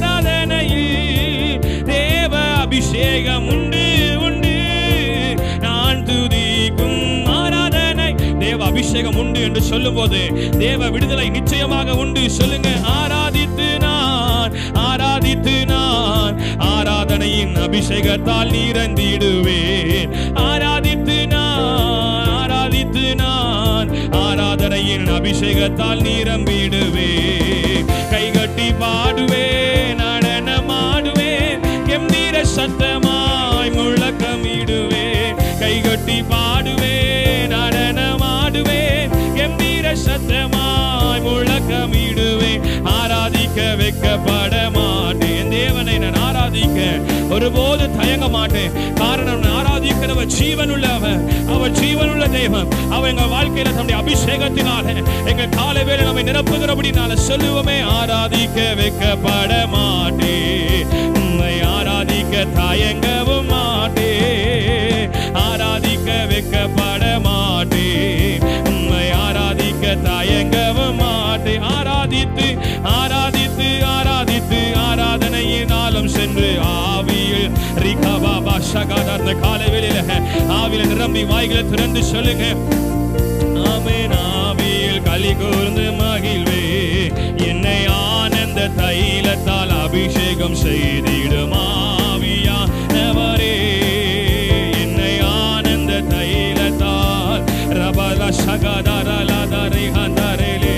A: ஆராதனையில் தேவ அபிஷேகம் உண்டு உண்டு நான் துதிக்கும் ஆராதனை தேவ அபிஷேகம் உண்டு என்று சொல்லும்போது தேவ விடுதலை நிச்சயமாக உண்டு சொல்லுங்க ஆராதித்து நான் ஆராதித்து நான் ஆராதனையின் அபிஷேகத்தால் நீரந்திடுவேன் ஆராதித்து நான் ஆராதித்து நான் ஆராதனையின் அபிஷேகத்தால் நீரம்பிடுவேன் கைகட்டி பாடுவேன் நடனமாடுவேன் கம்பீர சத்தமாய் முழக்கமிடுவேன் கைகட்டி பாடுவேன் நடனமாடுவேன் கம்பீர சத்தமாய் முழக்கமிடுவேன் ஆராதிக்க வைக்கப்பட மாட்டேன் தேவனை நான் ஆராதிக்க ஒருபோது தயங்க மாட்டேன் காரணம் நான் ஆராதிக்கிறவர் ஜீவன் உள்ளவர் அவர் ஜீவன் உள்ள தெய்வம் அவர் எங்க வாழ்க்கையில தம்முடைய அபிஷேகத்தினால எங்க காலை வேலை நம்மை நிரப்புகிறபடினால சொல்லுவோமே ஆராதிக்க வைக்கப்பட மாட்டேன் உம்மை ஆராதிக்க தயங்கவும் மாட்டேன் ஆராதிக்க வைக்கப்பட மாட்டேன் உம்மை ஆராதிக்க தயங்கவும் மாட்டேன் ஆராதித்து ஆராதித்து ஆராதித்து ஆராதனையினாலும் சென்று ஆவியில் ரிகபாபா ஷகாதா அந்த காலை வேளையில ஆவியில நிரம்பி வாய்களை திறந்து சொல்லுங்க ஆமென் ஆவியில் களி கூர்ந்து மகிழ்வே என்னை ஆனந்த தைலத்தால் அபிஷேகம் செய்திடும் ஆவியானவரே என்னை ஆனந்த தைலத்தால் ரபல சகதரலதரை ஹந்தரலே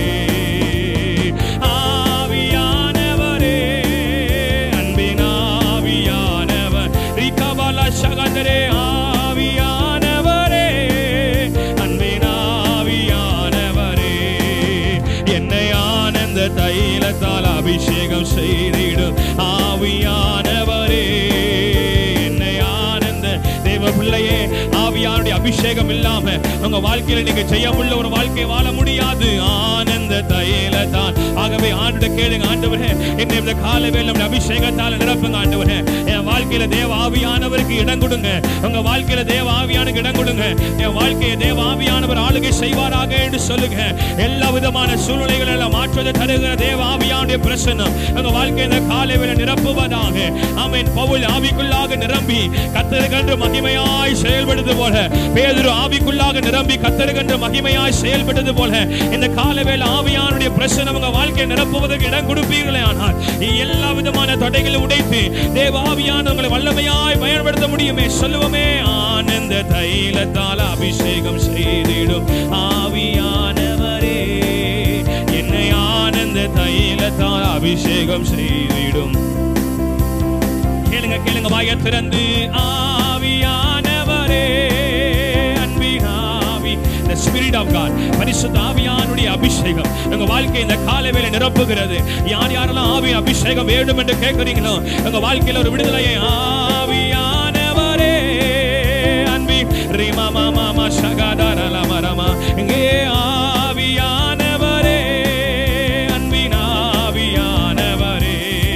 A: ஆவியானவரே அன்பின் ஆவியானவர் ரிகபல சகதரே ஆவியானவரே அன்பின் ஆவியானவரே என்னை ஆனந்த தைலத்தால் அபிஷேகம் செய்திடும் ஆவியானவரே என்னை ஆனந்த தேவ பிள்ளையே ஆவியானுடைய அபிஷேகம் இல்லாம உங்க வாழ்க்கையில நீங்க ஜெயமுள்ள ஒரு வாழ்க்கை வாழ முடியாது ஆனந்த தைலத்தான் ஆகவே ஆண்டு கேளுங்க ஆண்டவரே என்னை இந்த கால வேலை அபிஷேகத்தால் நிரப்புங்க ஆண்டவரே என் வாழ்க்கையில தேவ ஆவியானவருக்கு இடம் கொடுங்க உங்க வாழ்க்கையில தேவ ஆவியானுக்கு இடம் கொடுங்க என் வாழ்க்கையை தேவ ஆவியானவர் ஆளுகை செய்வாராக என்று சொல்லுங்க எல்லா விதமான சூழ்நிலைகள் எல்லாம் மாற்றுவதை தருகிற தேவ ஆவியானுடைய பிரசன்னம் உங்க வாழ்க்கை இந்த காலை வேலை நிரப்புவதாக ஆமென் பவுல் ஆவிக்குள்ளாக நிரம்பி கத்தருகன்று மகிமையாய் செயல்படுது போல பேதுரு ஆவிக்குள்ளாக நிரம்பி கத்தருகன்று மகிமையாய் செயல்பட்டது போல இந்த காலவேளை ஆவியானுடைய பிரசனம் உங்க வாழ்க்கையை நிரப்புவதற்கு இடம் கொடுப்பீர்களே ஆனால் எல்லா விதமான தடைகளை உடைத்து தேவ ஆவியானவங்களை வல்லமையாய் பயன்படுத்த முடியுமே சொல்லுவோமே ஆனந்த தைலத்தால் அபிஷேகம் செய்திடும் ஆவியானவரே என்னை ஆனந்த தைலத்தால் அபிஷேகம் செய்திடும் கேளுங்க கேளுங்க வாய திறந்து ஆவியானவரே அன்பின் ஆவி the spirit of god பரிசுத்த ஆவியானுடைய அபிஷேகம் உங்க வாழ்க்கை இந்த காலவேளை நிரப்புகிறது யார் யாரெல்லாம் ஆவி அபிஷேகம் வேண்டும் என்று கேட்கிறீங்களோ உங்க வாழ்க்கையில ஒரு விடுதலையை ஆவியானவரே அன்பி ரிமா மாமா மா ஷகாதாரல மரமா இங்கே ஆவியானவரே அன்பின் ஆவியானவரே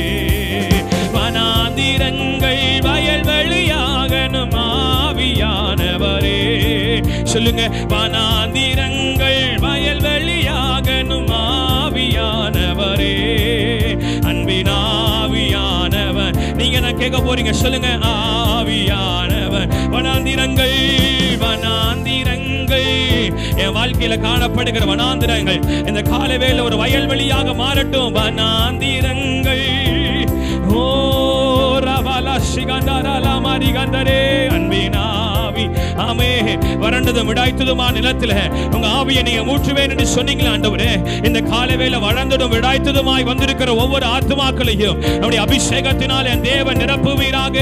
A: வனாந்திரங்கள் வயல்வெளியாகணும் ஆவியானவரே சொல்லுங்க வனாந்திரங்கள் வயல்வெளியாகணும் ஆவியானவரே அன்பின் ஆவியானவர் நீங்க நான் கேட்க போறீங்க சொல்லுங்க ஆவியானவர் வனாந்திரங்கள் வனாந்திரங்கள் என் வாழ்க்கையில காணப்படுகிற வனாந்திரங்கள் இந்த காலவேளை ஒரு வயல்வெளியாக மாறட்டும் வனாந்திரங்கள் ஓ ரவல சிகண்டரலம அரிகந்தரே அன்பினாவி ஆமே வறண்டதும் விடாய்த்ததுமா நிலத்துல உங்க ஆவியை நீங்க ஊற்றுவேன் என்று சொன்னீங்களா ஆண்டவரே இந்த காலவேளை வளர்ந்ததும் விடாய்த்ததுமாய் வந்திருக்கிற ஒவ்வொரு ஆத்மாக்களையும் நம்முடைய அபிஷேகத்தினால் என் தேவன் நிரப்புவீராக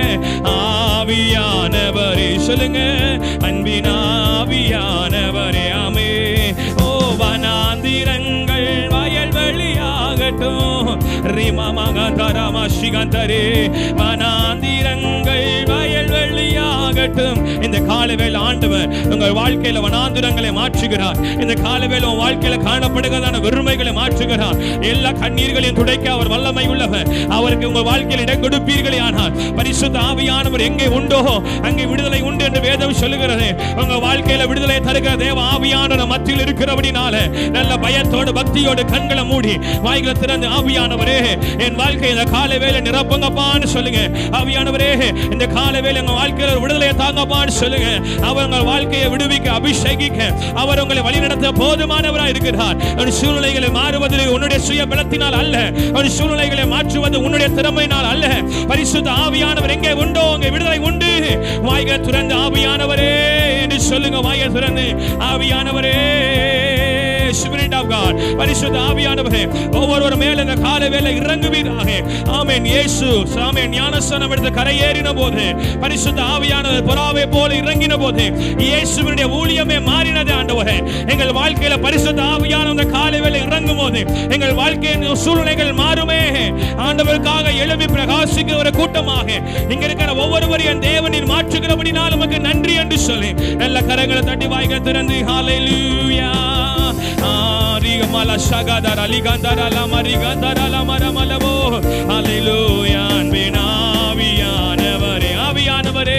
A: ஆவியானவரே சொல்லுங்க அன்பின் ஆவியானவரே ஆமே ஓ வனாந்திரங்கள் வயல்வெளியாகட்டும் ரிமமகந்தரம சிகந்தரே வனாந்திரங்கள் வயல்வெளியாகட்டும் இந்த காலவேளை ஆண்டவர் உங்கள் வாழ்க்கையில வனாந்திரங்களை மாற்றுகிறார் இந்த காலவேளை உன் வாழ்க்கையில காணப்படுகிறதான வெறுமைகளை மாற்றுகிறார் எல்லா கண்ணீர்களையும் துடைக்க அவர் வல்லமை உள்ளவர் அவருக்கு உங்கள் வாழ்க்கையில் இடம் கொடுப்பீர்களே ஆனால் பரிசுத்த ஆவியானவர் எங்கே உண்டோ அங்கே விடுதலை உண்டு என்று வேதம் சொல்லுகிறது உங்க வாழ்க்கையில விடுதலை தருகிற தேவ ஆவியானவர் மத்தியில் இருக்கிறபடினால நல்ல பயத்தோடு பக்தியோடு கண்களை மூடி வாய்களை திறந்து ஆவியானவரே என் வாழ்க்கை இந்த காலை வேலை நிரப்புங்கப்பான்னு சொல்லுங்க ஆவியானவரே இந்த காலை வேலை உங்க வாழ்க்கையில ஒரு விடுதலையை தாங்கப்பான்னு சொல்லுங்க அவர் உங்கள் வாழ்க்கையை விடுவிக்க அபிஷேகிக்க அவர் உங்களை வழிநடத்த போதுமானவராய் இருக்கிறார் ஒரு சூழ்நிலைகளை மாறுவது உன்னுடைய சுய பலத்தினால் அல்ல ஒரு சூழ்நிலைகளை மாற்றுவது உன்னுடைய திறமையினால் அல்ல பரிசுத்த ஆவியானவர் எங்கே உண்டோ அங்கே விடுதலை உண்டு வாய்களை திறந்து ஆவியானவரே என்று சொல்லுங்க வாயை திறந்து ஆவியானவரே Spirit of God பரிசுத்த ஆவியானவரே ஒவ்வொருவர் மேல இந்த கால வேளை இறங்குவீராக ஆமென் இயேசு ஆமென் ஞானஸ்நானம் எடுத்து கரையேறின போது பரிசுத்த ஆவியானவர் புறாவை போல இறங்கின போது இயேசுவினுடைய ஊழியமே மாறினது ஆண்டவரே எங்கள் வாழ்க்கையில பரிசுத்த ஆவியான இந்த கால வேளை இறங்கும் போது எங்கள் வாழ்க்கையின் சூழ்நிலைகள் மாறுமே ஆண்டவருக்காக எழுப்பி பிரகாசிக்கிற ஒரு கூட்டமாக இங்க இருக்கிற ஒவ்வொருவரையும் தேவனின் மாற்றுகிறபடினால் நமக்கு நன்றி என்று சொல்லி நல்ல கரங்களை தட்டி வாய்கள் திறந்து ஹalleluya ஆரிகமல சகதர அலிகந்தர லமரிகந்தர லமரமலவோ ஹalleluya அன்பின் ஆவியானவரே ஆவியானவரே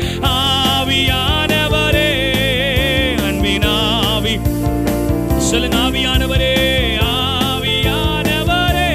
A: ஆவியானவரே அன்பின் ஆவி சொல்லுங்க ஆவியானவரே ஆவியானவரே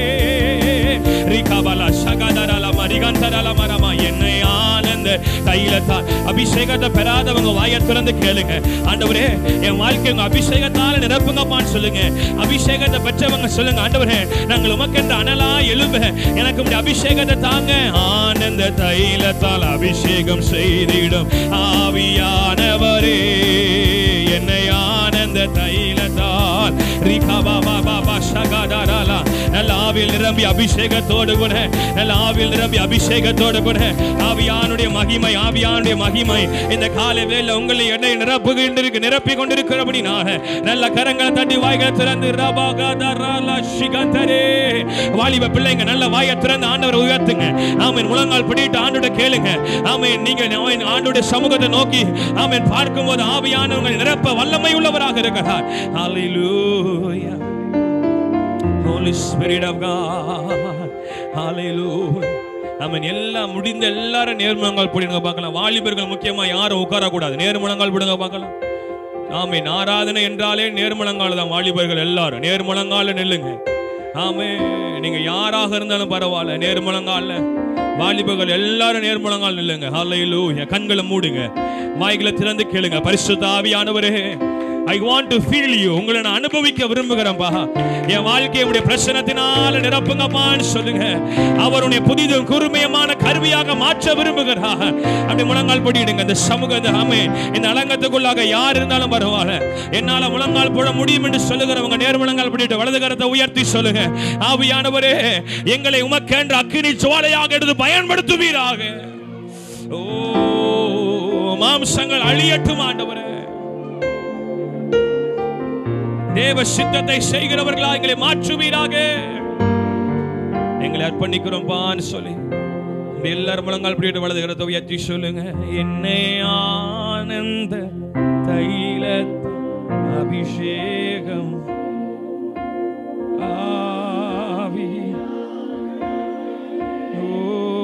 A: ரிகபல சகதரல மரிகந்தரல மரமா என்னை ஆனந்த தைலத்தால் அபிஷேகத்தை பெறாதவங்க வாயை திறந்து கேளுங்க ஆண்டவரே என் வாழ்க்கை உங்க அபிஷேகத்தால நிரப்புங்கப்பான்னு சொல்லுங்க அபிஷேகத்தை பெற்றவங்க சொல்லுங்க ஆண்டவரே நாங்கள் உமக்கென்று அனலா எழும்ப எனக்கு உடைய அபிஷேகத்தை தாங்க ஆனந்த தைலத்தால் அபிஷேகம் செய்திடும் ஆவியானவரே என்னை ஆனந்த தைலத்தால் ரிகபா பாபா சகதரலா நல்ல ஆவில் நிரம்பி அபிஷேகத்தோடு கூட நல்ல ஆவில் நிரம்பி அபிஷேகத்தோடு கூட ஆவியானுடைய மகிமை ஆவியானுடைய மகிமை இந்த காலை வேளை உங்களை என்னை நிரப்புகின்றிருக்கு நிரப்பி கொண்டிருக்கிறபடினால நல்ல கரங்களை தட்டி வாய்களை திறந்து ரபாகதரல சிகந்தரே வாலிப பிள்ளைங்க நல்ல வாயை திறந்து ஆண்டவரை உயர்த்துங்க ஆமென் முழங்கால் பிடிட்டு ஆண்டோட கேளுங்க ஆமென் நீங்க ஆமென் ஆண்டோட சமூகத்தை நோக்கி ஆமென் பார்க்கும்போது ஆவியானவங்களை நிரப்ப வல்லமை உள்ளவராக இருக்கிறார் ஹalleluya Holy Spirit of God. Hallelujah. ஆமென் எல்லாம் முடிந்த எல்லாரும் நேர்முழங்கால் போடுங்க பார்க்கலாம் வாலிபர்கள் முக்கியமா யாரும் உட்காரக்கூடாது நேர்முழங்கால் போடுங்க பார்க்கலாம் ஆமென் ஆராதனை என்றாலே நேர்முழங்கால் தான் வாலிபர்கள் எல்லாரும் நேர்முழங்கால நில்லுங்க ஆமே நீங்க யாராக இருந்தாலும் பரவாயில்ல நேர்முழங்கால வாலிபர்கள் எல்லாரும் நேர்முழங்கால் நில்லுங்க ஹalleluya கண்களை மூடுங்க வாய்களை திறந்து கேளுங்க பரிசுத்த ஆவியானவரே I want to feel you உங்களை நான் அனுபவிக்க விரும்புகிறேன்ப்பா என் வாழ்க்கையுடைய பிரச்சனத்தினால நிரப்புங்கப்பான்னு சொல்லுங்க அவருடைய புதிதும் குறுமையமான கருவியாக மாற்ற விரும்புகிறார் அப்படி முழங்கால் படிடுங்க இந்த சமூகத்தை ஆமே இந்த அலங்கத்துக்குள்ளாக யார் இருந்தாலும் பரவாயில்ல என்னால முழங்கால் போட முடியும் என்று சொல்லுகிறவங்க நேர் முழங்கால் படிட்டு வலது கரத்தை உயர்த்தி சொல்லுங்க ஆவியானவரே எங்களை உமக்கென்ற அக்கினி சோலையாக எடுத்து பயன்படுத்துவீராக ஓ மாம்சங்கள் அழியட்டும் ஆண்டவரே தேவ சித்தத்தை செய்கிறவர்களா எங்களை மாற்றுவீராக எங்களை அர்ப்பணிக்கிறோம் பான்னு சொல்லி இப்படி எல்லாரும் முழங்கால் பிடிட்டு வலது கரத்தை உயர்த்தி சொல்லுங்க என்னை ஆனந்த தைல அபிஷேகம் ஆவி ஓ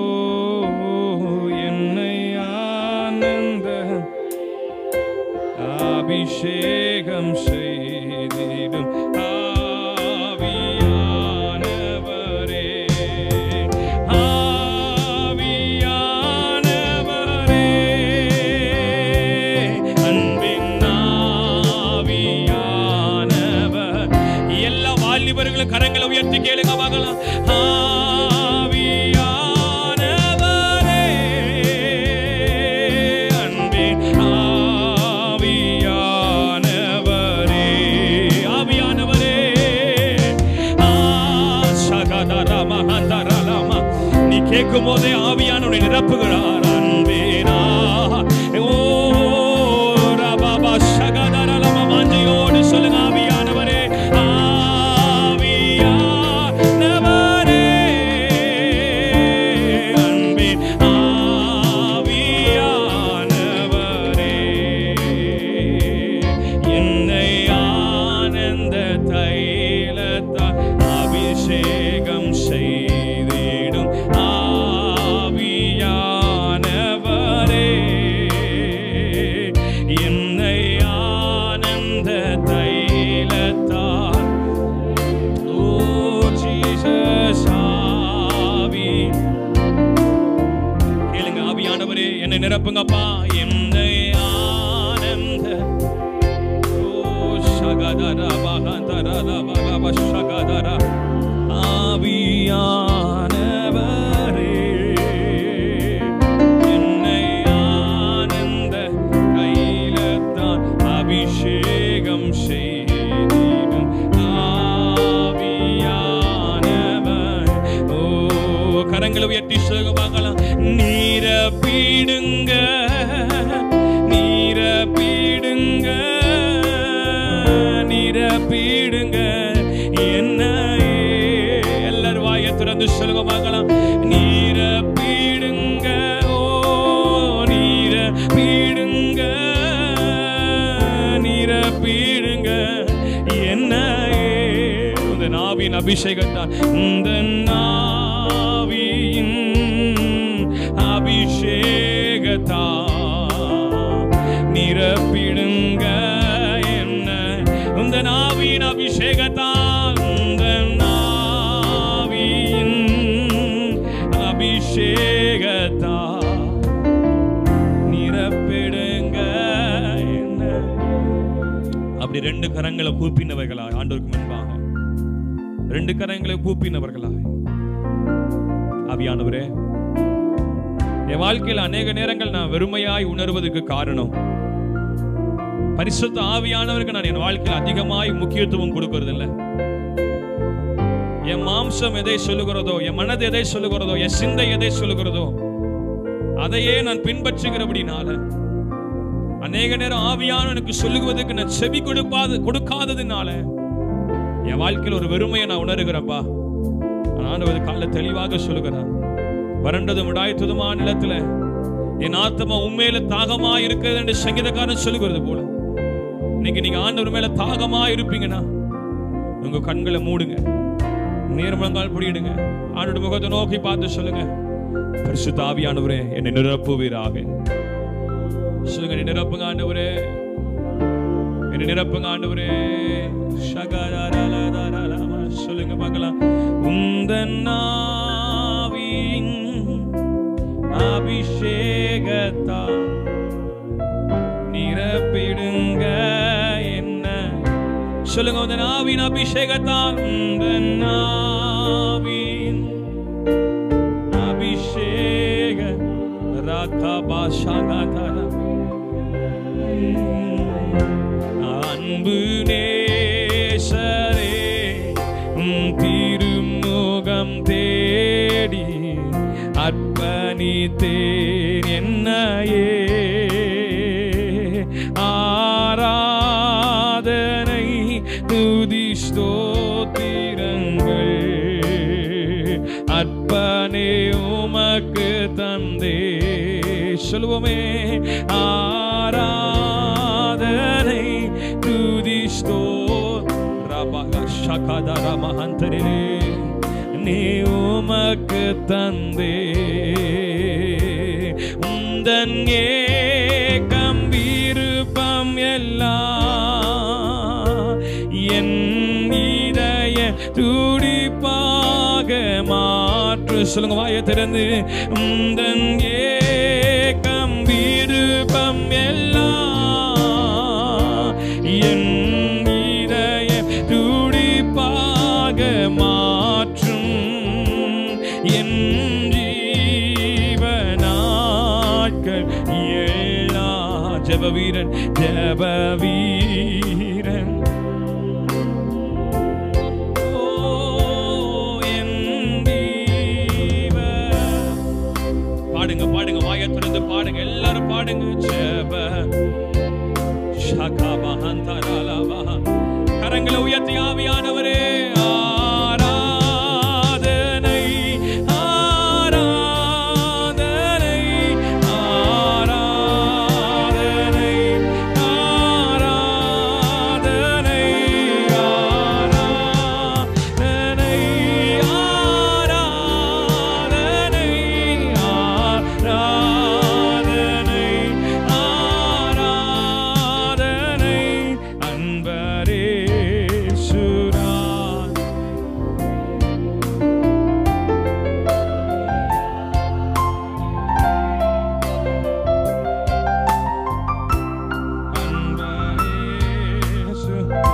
A: என்னை ஆனந்த அபிஷேகம் செய்திடும் ஆவியானவரே ஆவியானவரே அன்பின் ஆவியானவர் எல்லா வாலிபர்களும் கரங்களை உயர்த்தி கேளுங்க பார்க்கலாம் ஆவியானவரே இருக்கும் போதே ஆவியானவரை நிரப்புகிறார் அன்பேனா ஓ ரபாபா சகதரலம வாஞ்சையோடு சொல்லுங்க ஆவியானவரே ஆவியானவரே அன்பின் ஆவியானவரே என்னை ஆனந்த தைலத்தால் அபிஷேகம் செய்திடும் ஆவியானவரே என்னை ஆனந்த தைலத்தால் ஓ ஜீசஸ் ஆவி கேளுங்க ஆவியானவரே என்னை நிரப்புங்கப்பா என்னை ஆனந்த ஓ ஷகதர பகதர பகவ ஷகதர ஆவியானவரே என்னை ஆனந்த கையிலத்தான் அபிஷேகம் செய்திடும் ஆவியானவர் ஓ கரங்களை உயர்த்தி சொல்லுங்க பார்க்கலாம் நீர பீடுங்க நீர பீடுங்க நீர பீடுங்க என்ன எல்லாரும் வாயை திறந்து சொல்லுங்க பார்க்கலாம் நீர பீடுங்க ஓ நீர பீடுங்க நீர பீடுங்க என்ன இந்த நாவின் அபிஷேகத்தான் இந்த நாவியின் அபிஷேகத்தா நிரப்பிடுங்க என்ன இந்த நாவின் அபிஷேகத்தா இந்த நாவின் அபிஷேகத்தா நிரப்பிடுங்க என்ன அப்படி ரெண்டு கரங்களை கூப்பினவர்களா ஆண்டவருக்கு முன்பாக ரெண்டு கரங்களை கூப்பினவர்களா ஆவியானவரே என் வாழ்க்கையில் அநேக நேரங்கள் நான் வெறுமையாய் உணர்வதற்கு காரணம் பரிசுத்த ஆவியானவருக்கு நான் என் வாழ்க்கையில் அதிகமாய் முக்கியத்துவம் கொடுக்கறதில்ல என் மாம்சம் எதை சொல்லுகிறதோ என் மனது எதை சொல்லுகிறதோ என் சிந்தை எதை சொல்லுகிறதோ அதையே நான் பின்பற்றுகிறபடினால அநேக நேரம் ஆவியானவனுக்கு சொல்லுவதற்கு நான் செவி கொடுப்பாது கொடுக்காததுனால என் வாழ்க்கையில் ஒரு வெறுமையை நான் உணர்கிறப்பா ஆண்டவர் கால தெளிவாக சொல்லுகிறார் வறண்டதும் விடாய்த்ததுமான நிலத்துல என் ஆத்மா உண்மையில தாகமா இருக்கிறது என்று சங்கீதக்காரன் சொல்லுகிறது போல இன்னைக்கு நீங்க ஆண்டவர் மேல தாகமா இருப்பீங்கன்னா உங்க கண்களை மூடுங்க நேர்மலங்கால் புடியிடுங்க ஆண்டோட முகத்தை நோக்கி பார்த்து சொல்லுங்க பரிசுத்த ஆவியானவரே என்னை நிரப்புவீராக சொல்லுங்க என்னை நிரப்புங்க ஆண்டவரே என்னை நிரப்புங்க ஆண்டவரே ஷகரரலரலரம. சொல்லுங்க பார்க்கலாம் உந்தன் நாவின் அபிஷேகத்தா நிரப்பிடுங்க என்ன சொல்லுங்க உந்தன் நாவின் அபிஷேகத்தால் உந்தன் நாவின் அபிஷேக ராகபாஷாகாதாரா அன்பு நேசரே உம் திருமுகம் தேடி அர்ப்பணித்தேன் என்னையே ஆராதனை துதி ஸ்தோத்திரங்கள் அர்ப்பணே உமக்கு தந்தே சொல்லுவோமே ஆராதனை துதி ஸ்தோ ரபக ஷகதர மகந்தரே நீ உமக்கு தந்தே உந்தன் ஏக்கம் விருப்பம் எல்லாம் என் இதய துடிப்பாக மாற்று சொல்லுங்க வாயை திறந்து உந்தன் ஏக்கம் விருப்பம் எல்லாம் என் இதய துடிப்பாக மாற்றும் என் ஜீவ நாட்கள் எல்லா ஜப வீரன் ஜப வீரன் ஓ, என் ஜீவ பாடுங்க எல்லாரும் பாடுங்க ஜெப ஷகபஹந்தரலபா. கரங்களை உயர்த்தி ஆவியானவரே ஆராதனை ஆராதனை ஆராதனை ஆராதனை ஆராதனை ஆராதனை ஆராதனை ஆராதனை அன்பரே சுரா அன்பரே சுரா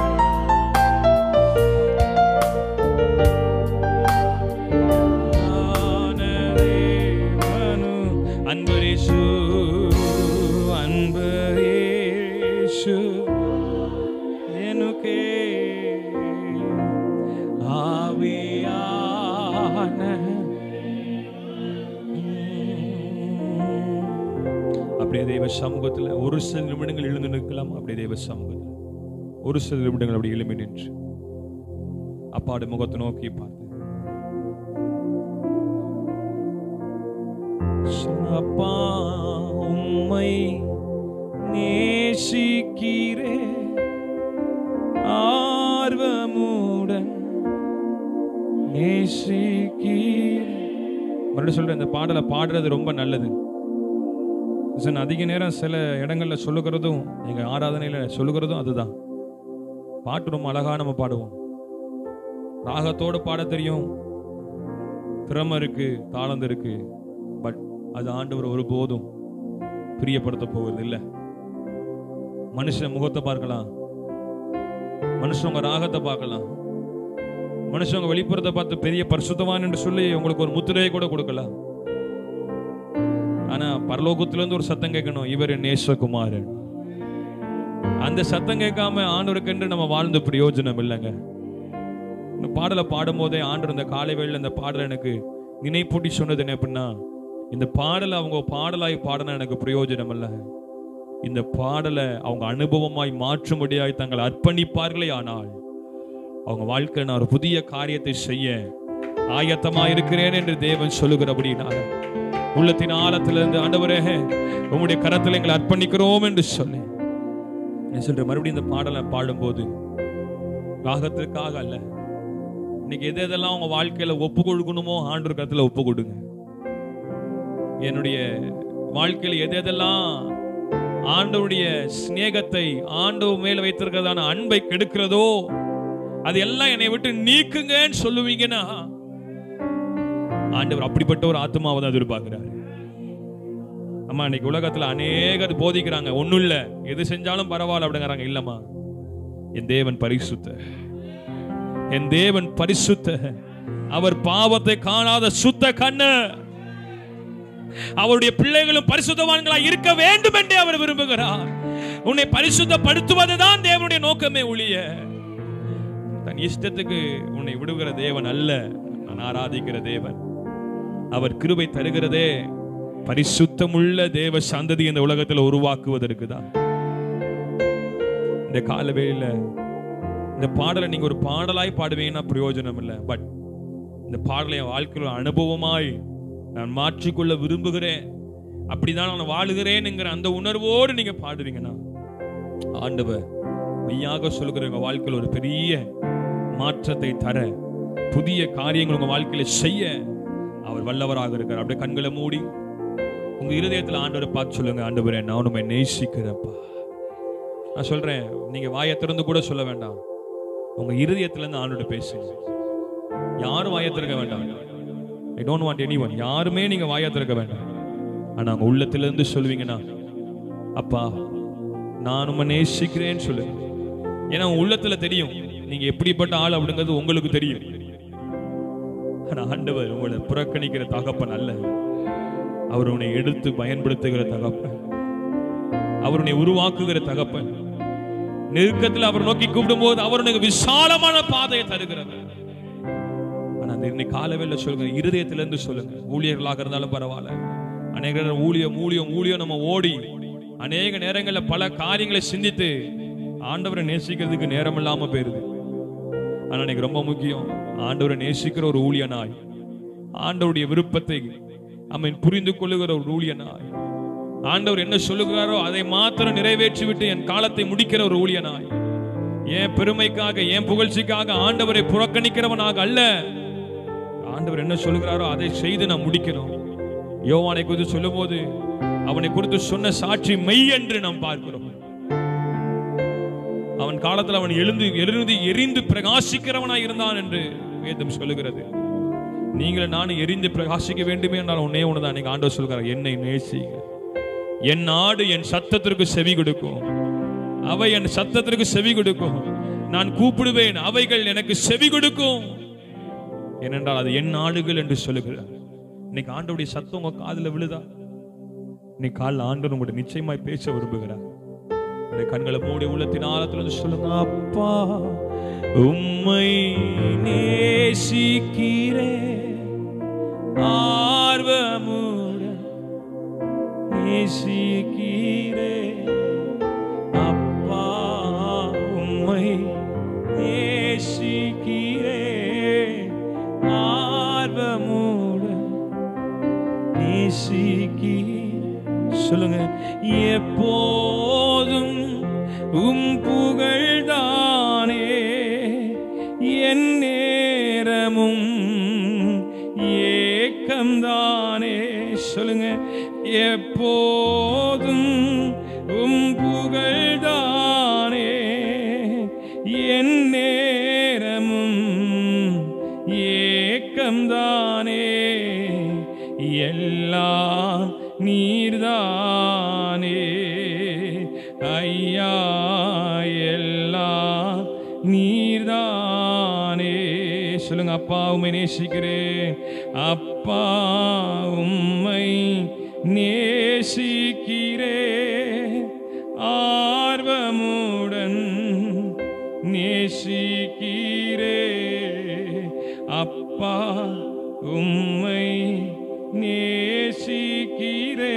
A: அன்பரேசு அன்பரேசு எனக்கே ஆவியான அப்படியே தெய்வ சமூகத்துல ஒரு சில நிமிடங்கள் எழுந்து நிற்கலாம் அப்படியே தெய்வ சமூகத்தில் ஒரு சில நிமிடங்கள் அப்படி எழுப்பி நின்று அப்பாடு முகத்தை நோக்கி பார்த்து அப்பா உம்மை நேசிக்கிறே ஆர்வமுடன் நேசிக்கிறேன் மறுபடியும் சொல்றேன் இந்த பாடலை பாடுறது ரொம்ப நல்லது Listen, அதிக நேரம் சில இடங்கள்ல சொல்லுகிறதும் எங்க ஆராதனையில சொல்லுகிறதும் அதுதான் பாட்டு ரொம்ப அழகா நம்ம பாடுவோம் ராகத்தோடு பாட தெரியும் திறமை இருக்கு தாளந்து இருக்கு பட் அது ஆண்டவர் ஒருபோதும் பிரியப்படுத்த போவது இல்லை மனுஷன் முகத்தை பார்க்கலாம் மனுஷங்க ராகத்தை பார்க்கலாம் மனுஷங்க வெளிப்புறத்தை பார்த்து பெரிய பரிசுத்தவான் என்று சொல்லி உங்களுக்கு ஒரு முத்திரையை கூட கொடுக்கலாம் ஆனா பரலோகத்திலிருந்து ஒரு சத்தம் கேட்கணும் இவர் என் நேசகுமாரன் அந்த சத்தம் கேட்காம ஆண்டவருக்கென்று நம்ம வாழ்ந்த பிரயோஜனம் இல்லைங்க இந்த பாடலை பாடும்போதே ஆண்டவர் இந்த காலை வேளையில இந்த பாடலை எனக்கு நினைப்பூட்டி சொன்னது என்ன அப்படின்னா இந்த பாடலை அவங்க பாடலாய் பாடினா எனக்கு பிரயோஜனம் இல்லை இந்த பாடலை அவங்க அனுபவமாய் மாற்றும்படியாய் தங்கள் அர்ப்பணிப்பார்களே ஆனால் அவங்க வாழ்க்கையில் நான் ஒரு புதிய காரியத்தை செய்ய ஆயத்தமாக இருக்கிறேன் என்று தேவன் சொல்லுகிறபடினால உள்ளத்தின் ஆழத்திலிருந்து ஆண்டவரே உம்முடைய கரத்தில் எங்களை அர்ப்பணிக்கிறோம் என்று சொன்னேன் நான் சொல்றேன் மறுபடியும் இந்த பாடலை பாடும்போது ராகத்திற்காக அல்ல இன்னைக்கு எது எதெல்லாம் உங்க வாழ்க்கையில ஒப்பு கொடுக்கணுமோ ஆண்டு கருத்துல ஒப்பு கொடுங்க என்னுடைய வாழ்க்கையில எது எதெல்லாம் ஆண்டவருடைய சிநேகத்தை ஆண்டவர் மேல வைத்திருக்கிறதான அன்பை கெடுக்கிறதோ அது எல்லாம் என்னை விட்டு நீக்குங்கன்னு சொல்லுவீங்கன்னா ஆண்டவர் அப்படிப்பட்ட ஒரு ஆத்மாவை தான் எதிர்பார்க்கிறாரு அம்மா இன்னைக்கு உலகத்துல அநேகர் போதிக்கிறாங்க ஒண்ணும் இல்ல எது செஞ்சாலும் பரவாயில்ல அப்படிங்கிறாங்க இல்லம்மா என் தேவன் பரிசுத்த என் தேவன் பரிசுத்த அவர் பாவத்தை காணாத சுத்த கண்ணு அவருடைய பிள்ளைகளும் பரிசுத்தவான்களாய் இருக்க வேண்டும் என்றே அவர் விரும்புகிறார் உன்னை பரிசுத்தப்படுத்துவதுதான் தேவனுடைய நோக்கமே ஒழிய தன் இஷ்டத்துக்கு உன்னை விடுகிற தேவன் அல்ல நான் ஆராதிக்கிற தேவன் அவர் கிருபை தருகிறதே பரிசுத்தமுள்ள தேவ சந்ததி இந்த உலகத்தில் உருவாக்குவதற்கு தான் இந்த காலவேளையில இந்த பாடலை நீங்க ஒரு பாடலாய் பாடுவீங்கன்னா பிரயோஜனம் இல்லை பட் இந்த பாடலை என் வாழ்க்கையில் ஒரு அனுபவமாய் நான் மாற்றிக்கொள்ள விரும்புகிறேன் அப்படிதான் நான் வாழுகிறேன்ங்கிற அந்த உணர்வோடு நீங்க பாடுவீங்கன்னா ஆண்டவர் மெய்யாக சொல்லுகிற உங்க வாழ்க்கையில் ஒரு பெரிய மாற்றத்தை தர புதிய காரியங்கள் உங்க வாழ்க்கையில செய்ய அவர் வல்லவராக இருக்கிறார் அப்படியே கண்களை மூடி உங்க இருதயத்துல ஆண்டவரை பார்த்து சொல்லுங்க ஆண்டவரே நான் உண்மை நேசிக்கிறேன்ப்பா நான் சொல்றேன் நீங்க வாயை திறந்து கூட சொல்ல வேண்டாம் உங்க இருதயத்துல இருந்து ஆண்டோட பேசுங்க யாரும் வாயை திறக்க வேண்டாம் I don't want anyone யாருமே நீங்க வாயை திறக்க வேண்டாம் ஆனா உங்க உள்ளத்துல இருந்து சொல்லுவீங்கன்னா அப்பா நான் உண்மை நேசிக்கிறேன்னு சொல்லுங்க ஏன்னா உங்க உள்ளத்துல தெரியும் நீங்க எப்படிப்பட்ட ஆள் அப்படிங்கிறது உங்களுக்கு தெரியும் ஆனா ஆண்டவர் உங்களை புறக்கணிக்கிற தகப்பன் அல்ல அவர் உன்னை எடுத்து பயன்படுத்துகிற தகப்பன் அவர் உன்னை உருவாக்குகிற தகப்பன் நெருக்கத்தில் அவர் நோக்கி கூப்பிடும்போது அவர் உனக்கு விசாலமான பாதையை தருகிறார் ஆனா அந்த இன்னைக்கு காலவேல சொல்லுங்க இருதயத்திலிருந்து சொல்லுங்க ஊழியர்களாக இருந்தாலும் பரவாயில்ல அநேக நேரம் ஊழியம் ஊழியம் ஊழியம் நம்ம ஓடி அநேக நேரங்களில் பல காரியங்களை சிந்தித்து ஆண்டவரை நேசிக்கிறதுக்கு நேரம் இல்லாம போயிருது ஆனா எனக்கு ரொம்ப முக்கியம் ஆண்டவரை நேசிக்கிற ஒரு ஊழியனாய் ஆண்டவருடைய விருப்பத்தை அவன் புரிந்து கொள்ளுகிற ஒரு ஊழியனாய் ஆண்டவர் என்ன சொல்லுகிறாரோ அதை மாத்திரம் நிறைவேற்றி விட்டு என் காலத்தை முடிக்கிற ஒரு ஊழியனாய் என் பெருமைக்காக என் புகழ்ச்சிக்காக ஆண்டவரை புறக்கணிக்கிறவனாக அல்ல ஆண்டவர் என்ன சொல்லுகிறாரோ அதை செய்து நான் முடிக்கணும் யோவானை குறித்து சொல்லும்போது அவனை குறித்து சொன்ன சாட்சி மெய் என்று நாம் பார்க்கிறோம் அவன் காலத்தில் அவன் எழுந்து எழுந்து எரிந்து பிரகாசிக்கிறவனாய் இருந்தான் என்று வேதம் சொல்லுகிறது நீங்கள் நானும் எரிந்து பிரகாசிக்க வேண்டுமே என்றால் உன்னே ஒண்ணுதான் நீங்க ஆண்டவர் சொல்கிறார் என்னை நேசிங்க என் நாடு என் சத்தத்திற்கு செவி கொடுக்கும் அவை என் சத்தத்திற்கு செவி கொடுக்கும் நான் கூப்பிடுவேன் அவைகள் எனக்கு செவி கொடுக்கும் ஏனென்றால் அது என் நாடுகள் என்று சொல்லுகிறார் இன்னைக்கு ஆண்டவருடைய சத்தம் உங்க காதுல விழுதா இன்னைக்கு காலில் ஆண்டவர் உங்கள்கிட்ட நிச்சயமாய் பேச விரும்புகிறார் உங்களுடைய கண்களை மூடி உள்ளத்தின் ஆழத்துல இருந்து சொல்லுங்க அப்பா உம்மை நேசிக்கிறே ஆர்வமுடன் நேசிக்கிறே அப்பா உம்மை நேசிக்கிறே ஆர்வமுடன் நேசிக்கி சொல்லுங்க எப்போதும் உம் புகழ்தானே என் நேரமும் ஏக்கம்தானே சொல்லுங்க எப்போதும் உம் புகழ்தானே என் நேரமும் ஏக்கம்தானே எல்லாம் நீர்தானே ஐயா எல்லாம் நீர்தானே சொல்லுங்க அப்பா உம்மை நேசிக்கிறேன் அப்பா உம்மை நேசிக்கிறேன் ஆர்வமுடன் நேசிக்கிறே அப்பா உம்மை நேசிக்கிறே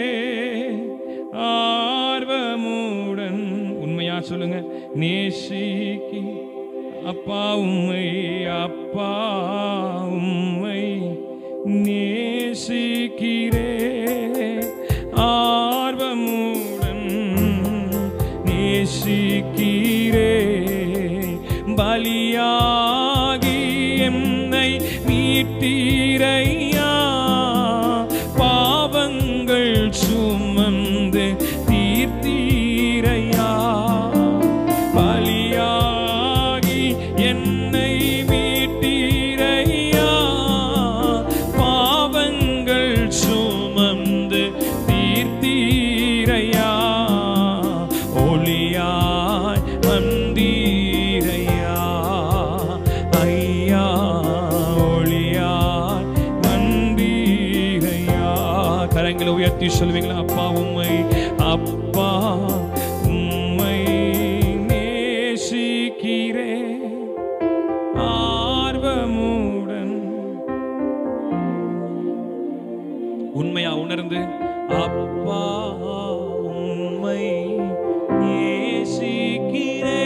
A: ஆர்வமுடன் உண்மையா சொல்லுங்க நேசிக்கி அப்பா உம்மை அப்பா உம்மை நேசிக்கிறே ஆர்வமுடன் நேசிக்கிறே பலியாகி என்னை மீட்டீரையா பாவங்கள் சுமந்து தீர்த்தீரையா பலியாகி என்னை மீட்டீரையா பாவங்கள் சுமந்து தீர்த்தீரையா ஒளியாய் வந்தீரையா ஐயா ஒளியாய் வந்தீரையா கரங்களை உயர்த்தி சொல்வீங்களா அப்பா உம்மை அப்பா உம்மை நேசிக்கிறே ஆர்வமுடன் உண்மையா உணர்ந்து அப்பா உம்மை நேசிக்கிறே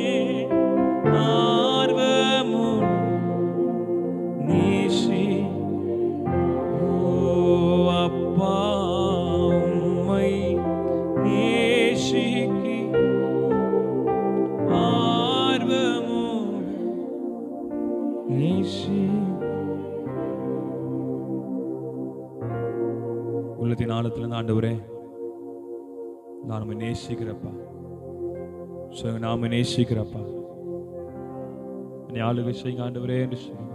A: ஆர்வமுடன் நேசி ஓ அப்பா உம்மை நேசிக்கி ஆர்வமுடன் நேசி உள்ளத்தின் ஆழத்துல ஆண்டவரே நான் உம்மை நேசிக்கிறப்பா சொல்லுங்க நாம நேசிக்கிறப்பா என்னை ஆளுகை செய்யுங்க ஆண்டவரே என்று சொல்லுங்க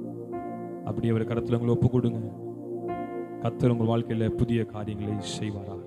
A: அப்படி அவர் கடத்துல உங்களை ஒப்பு கொடுங்க கத்தர் உங்கள் வாழ்க்கையில புதிய காரியங்களை செய்வாரா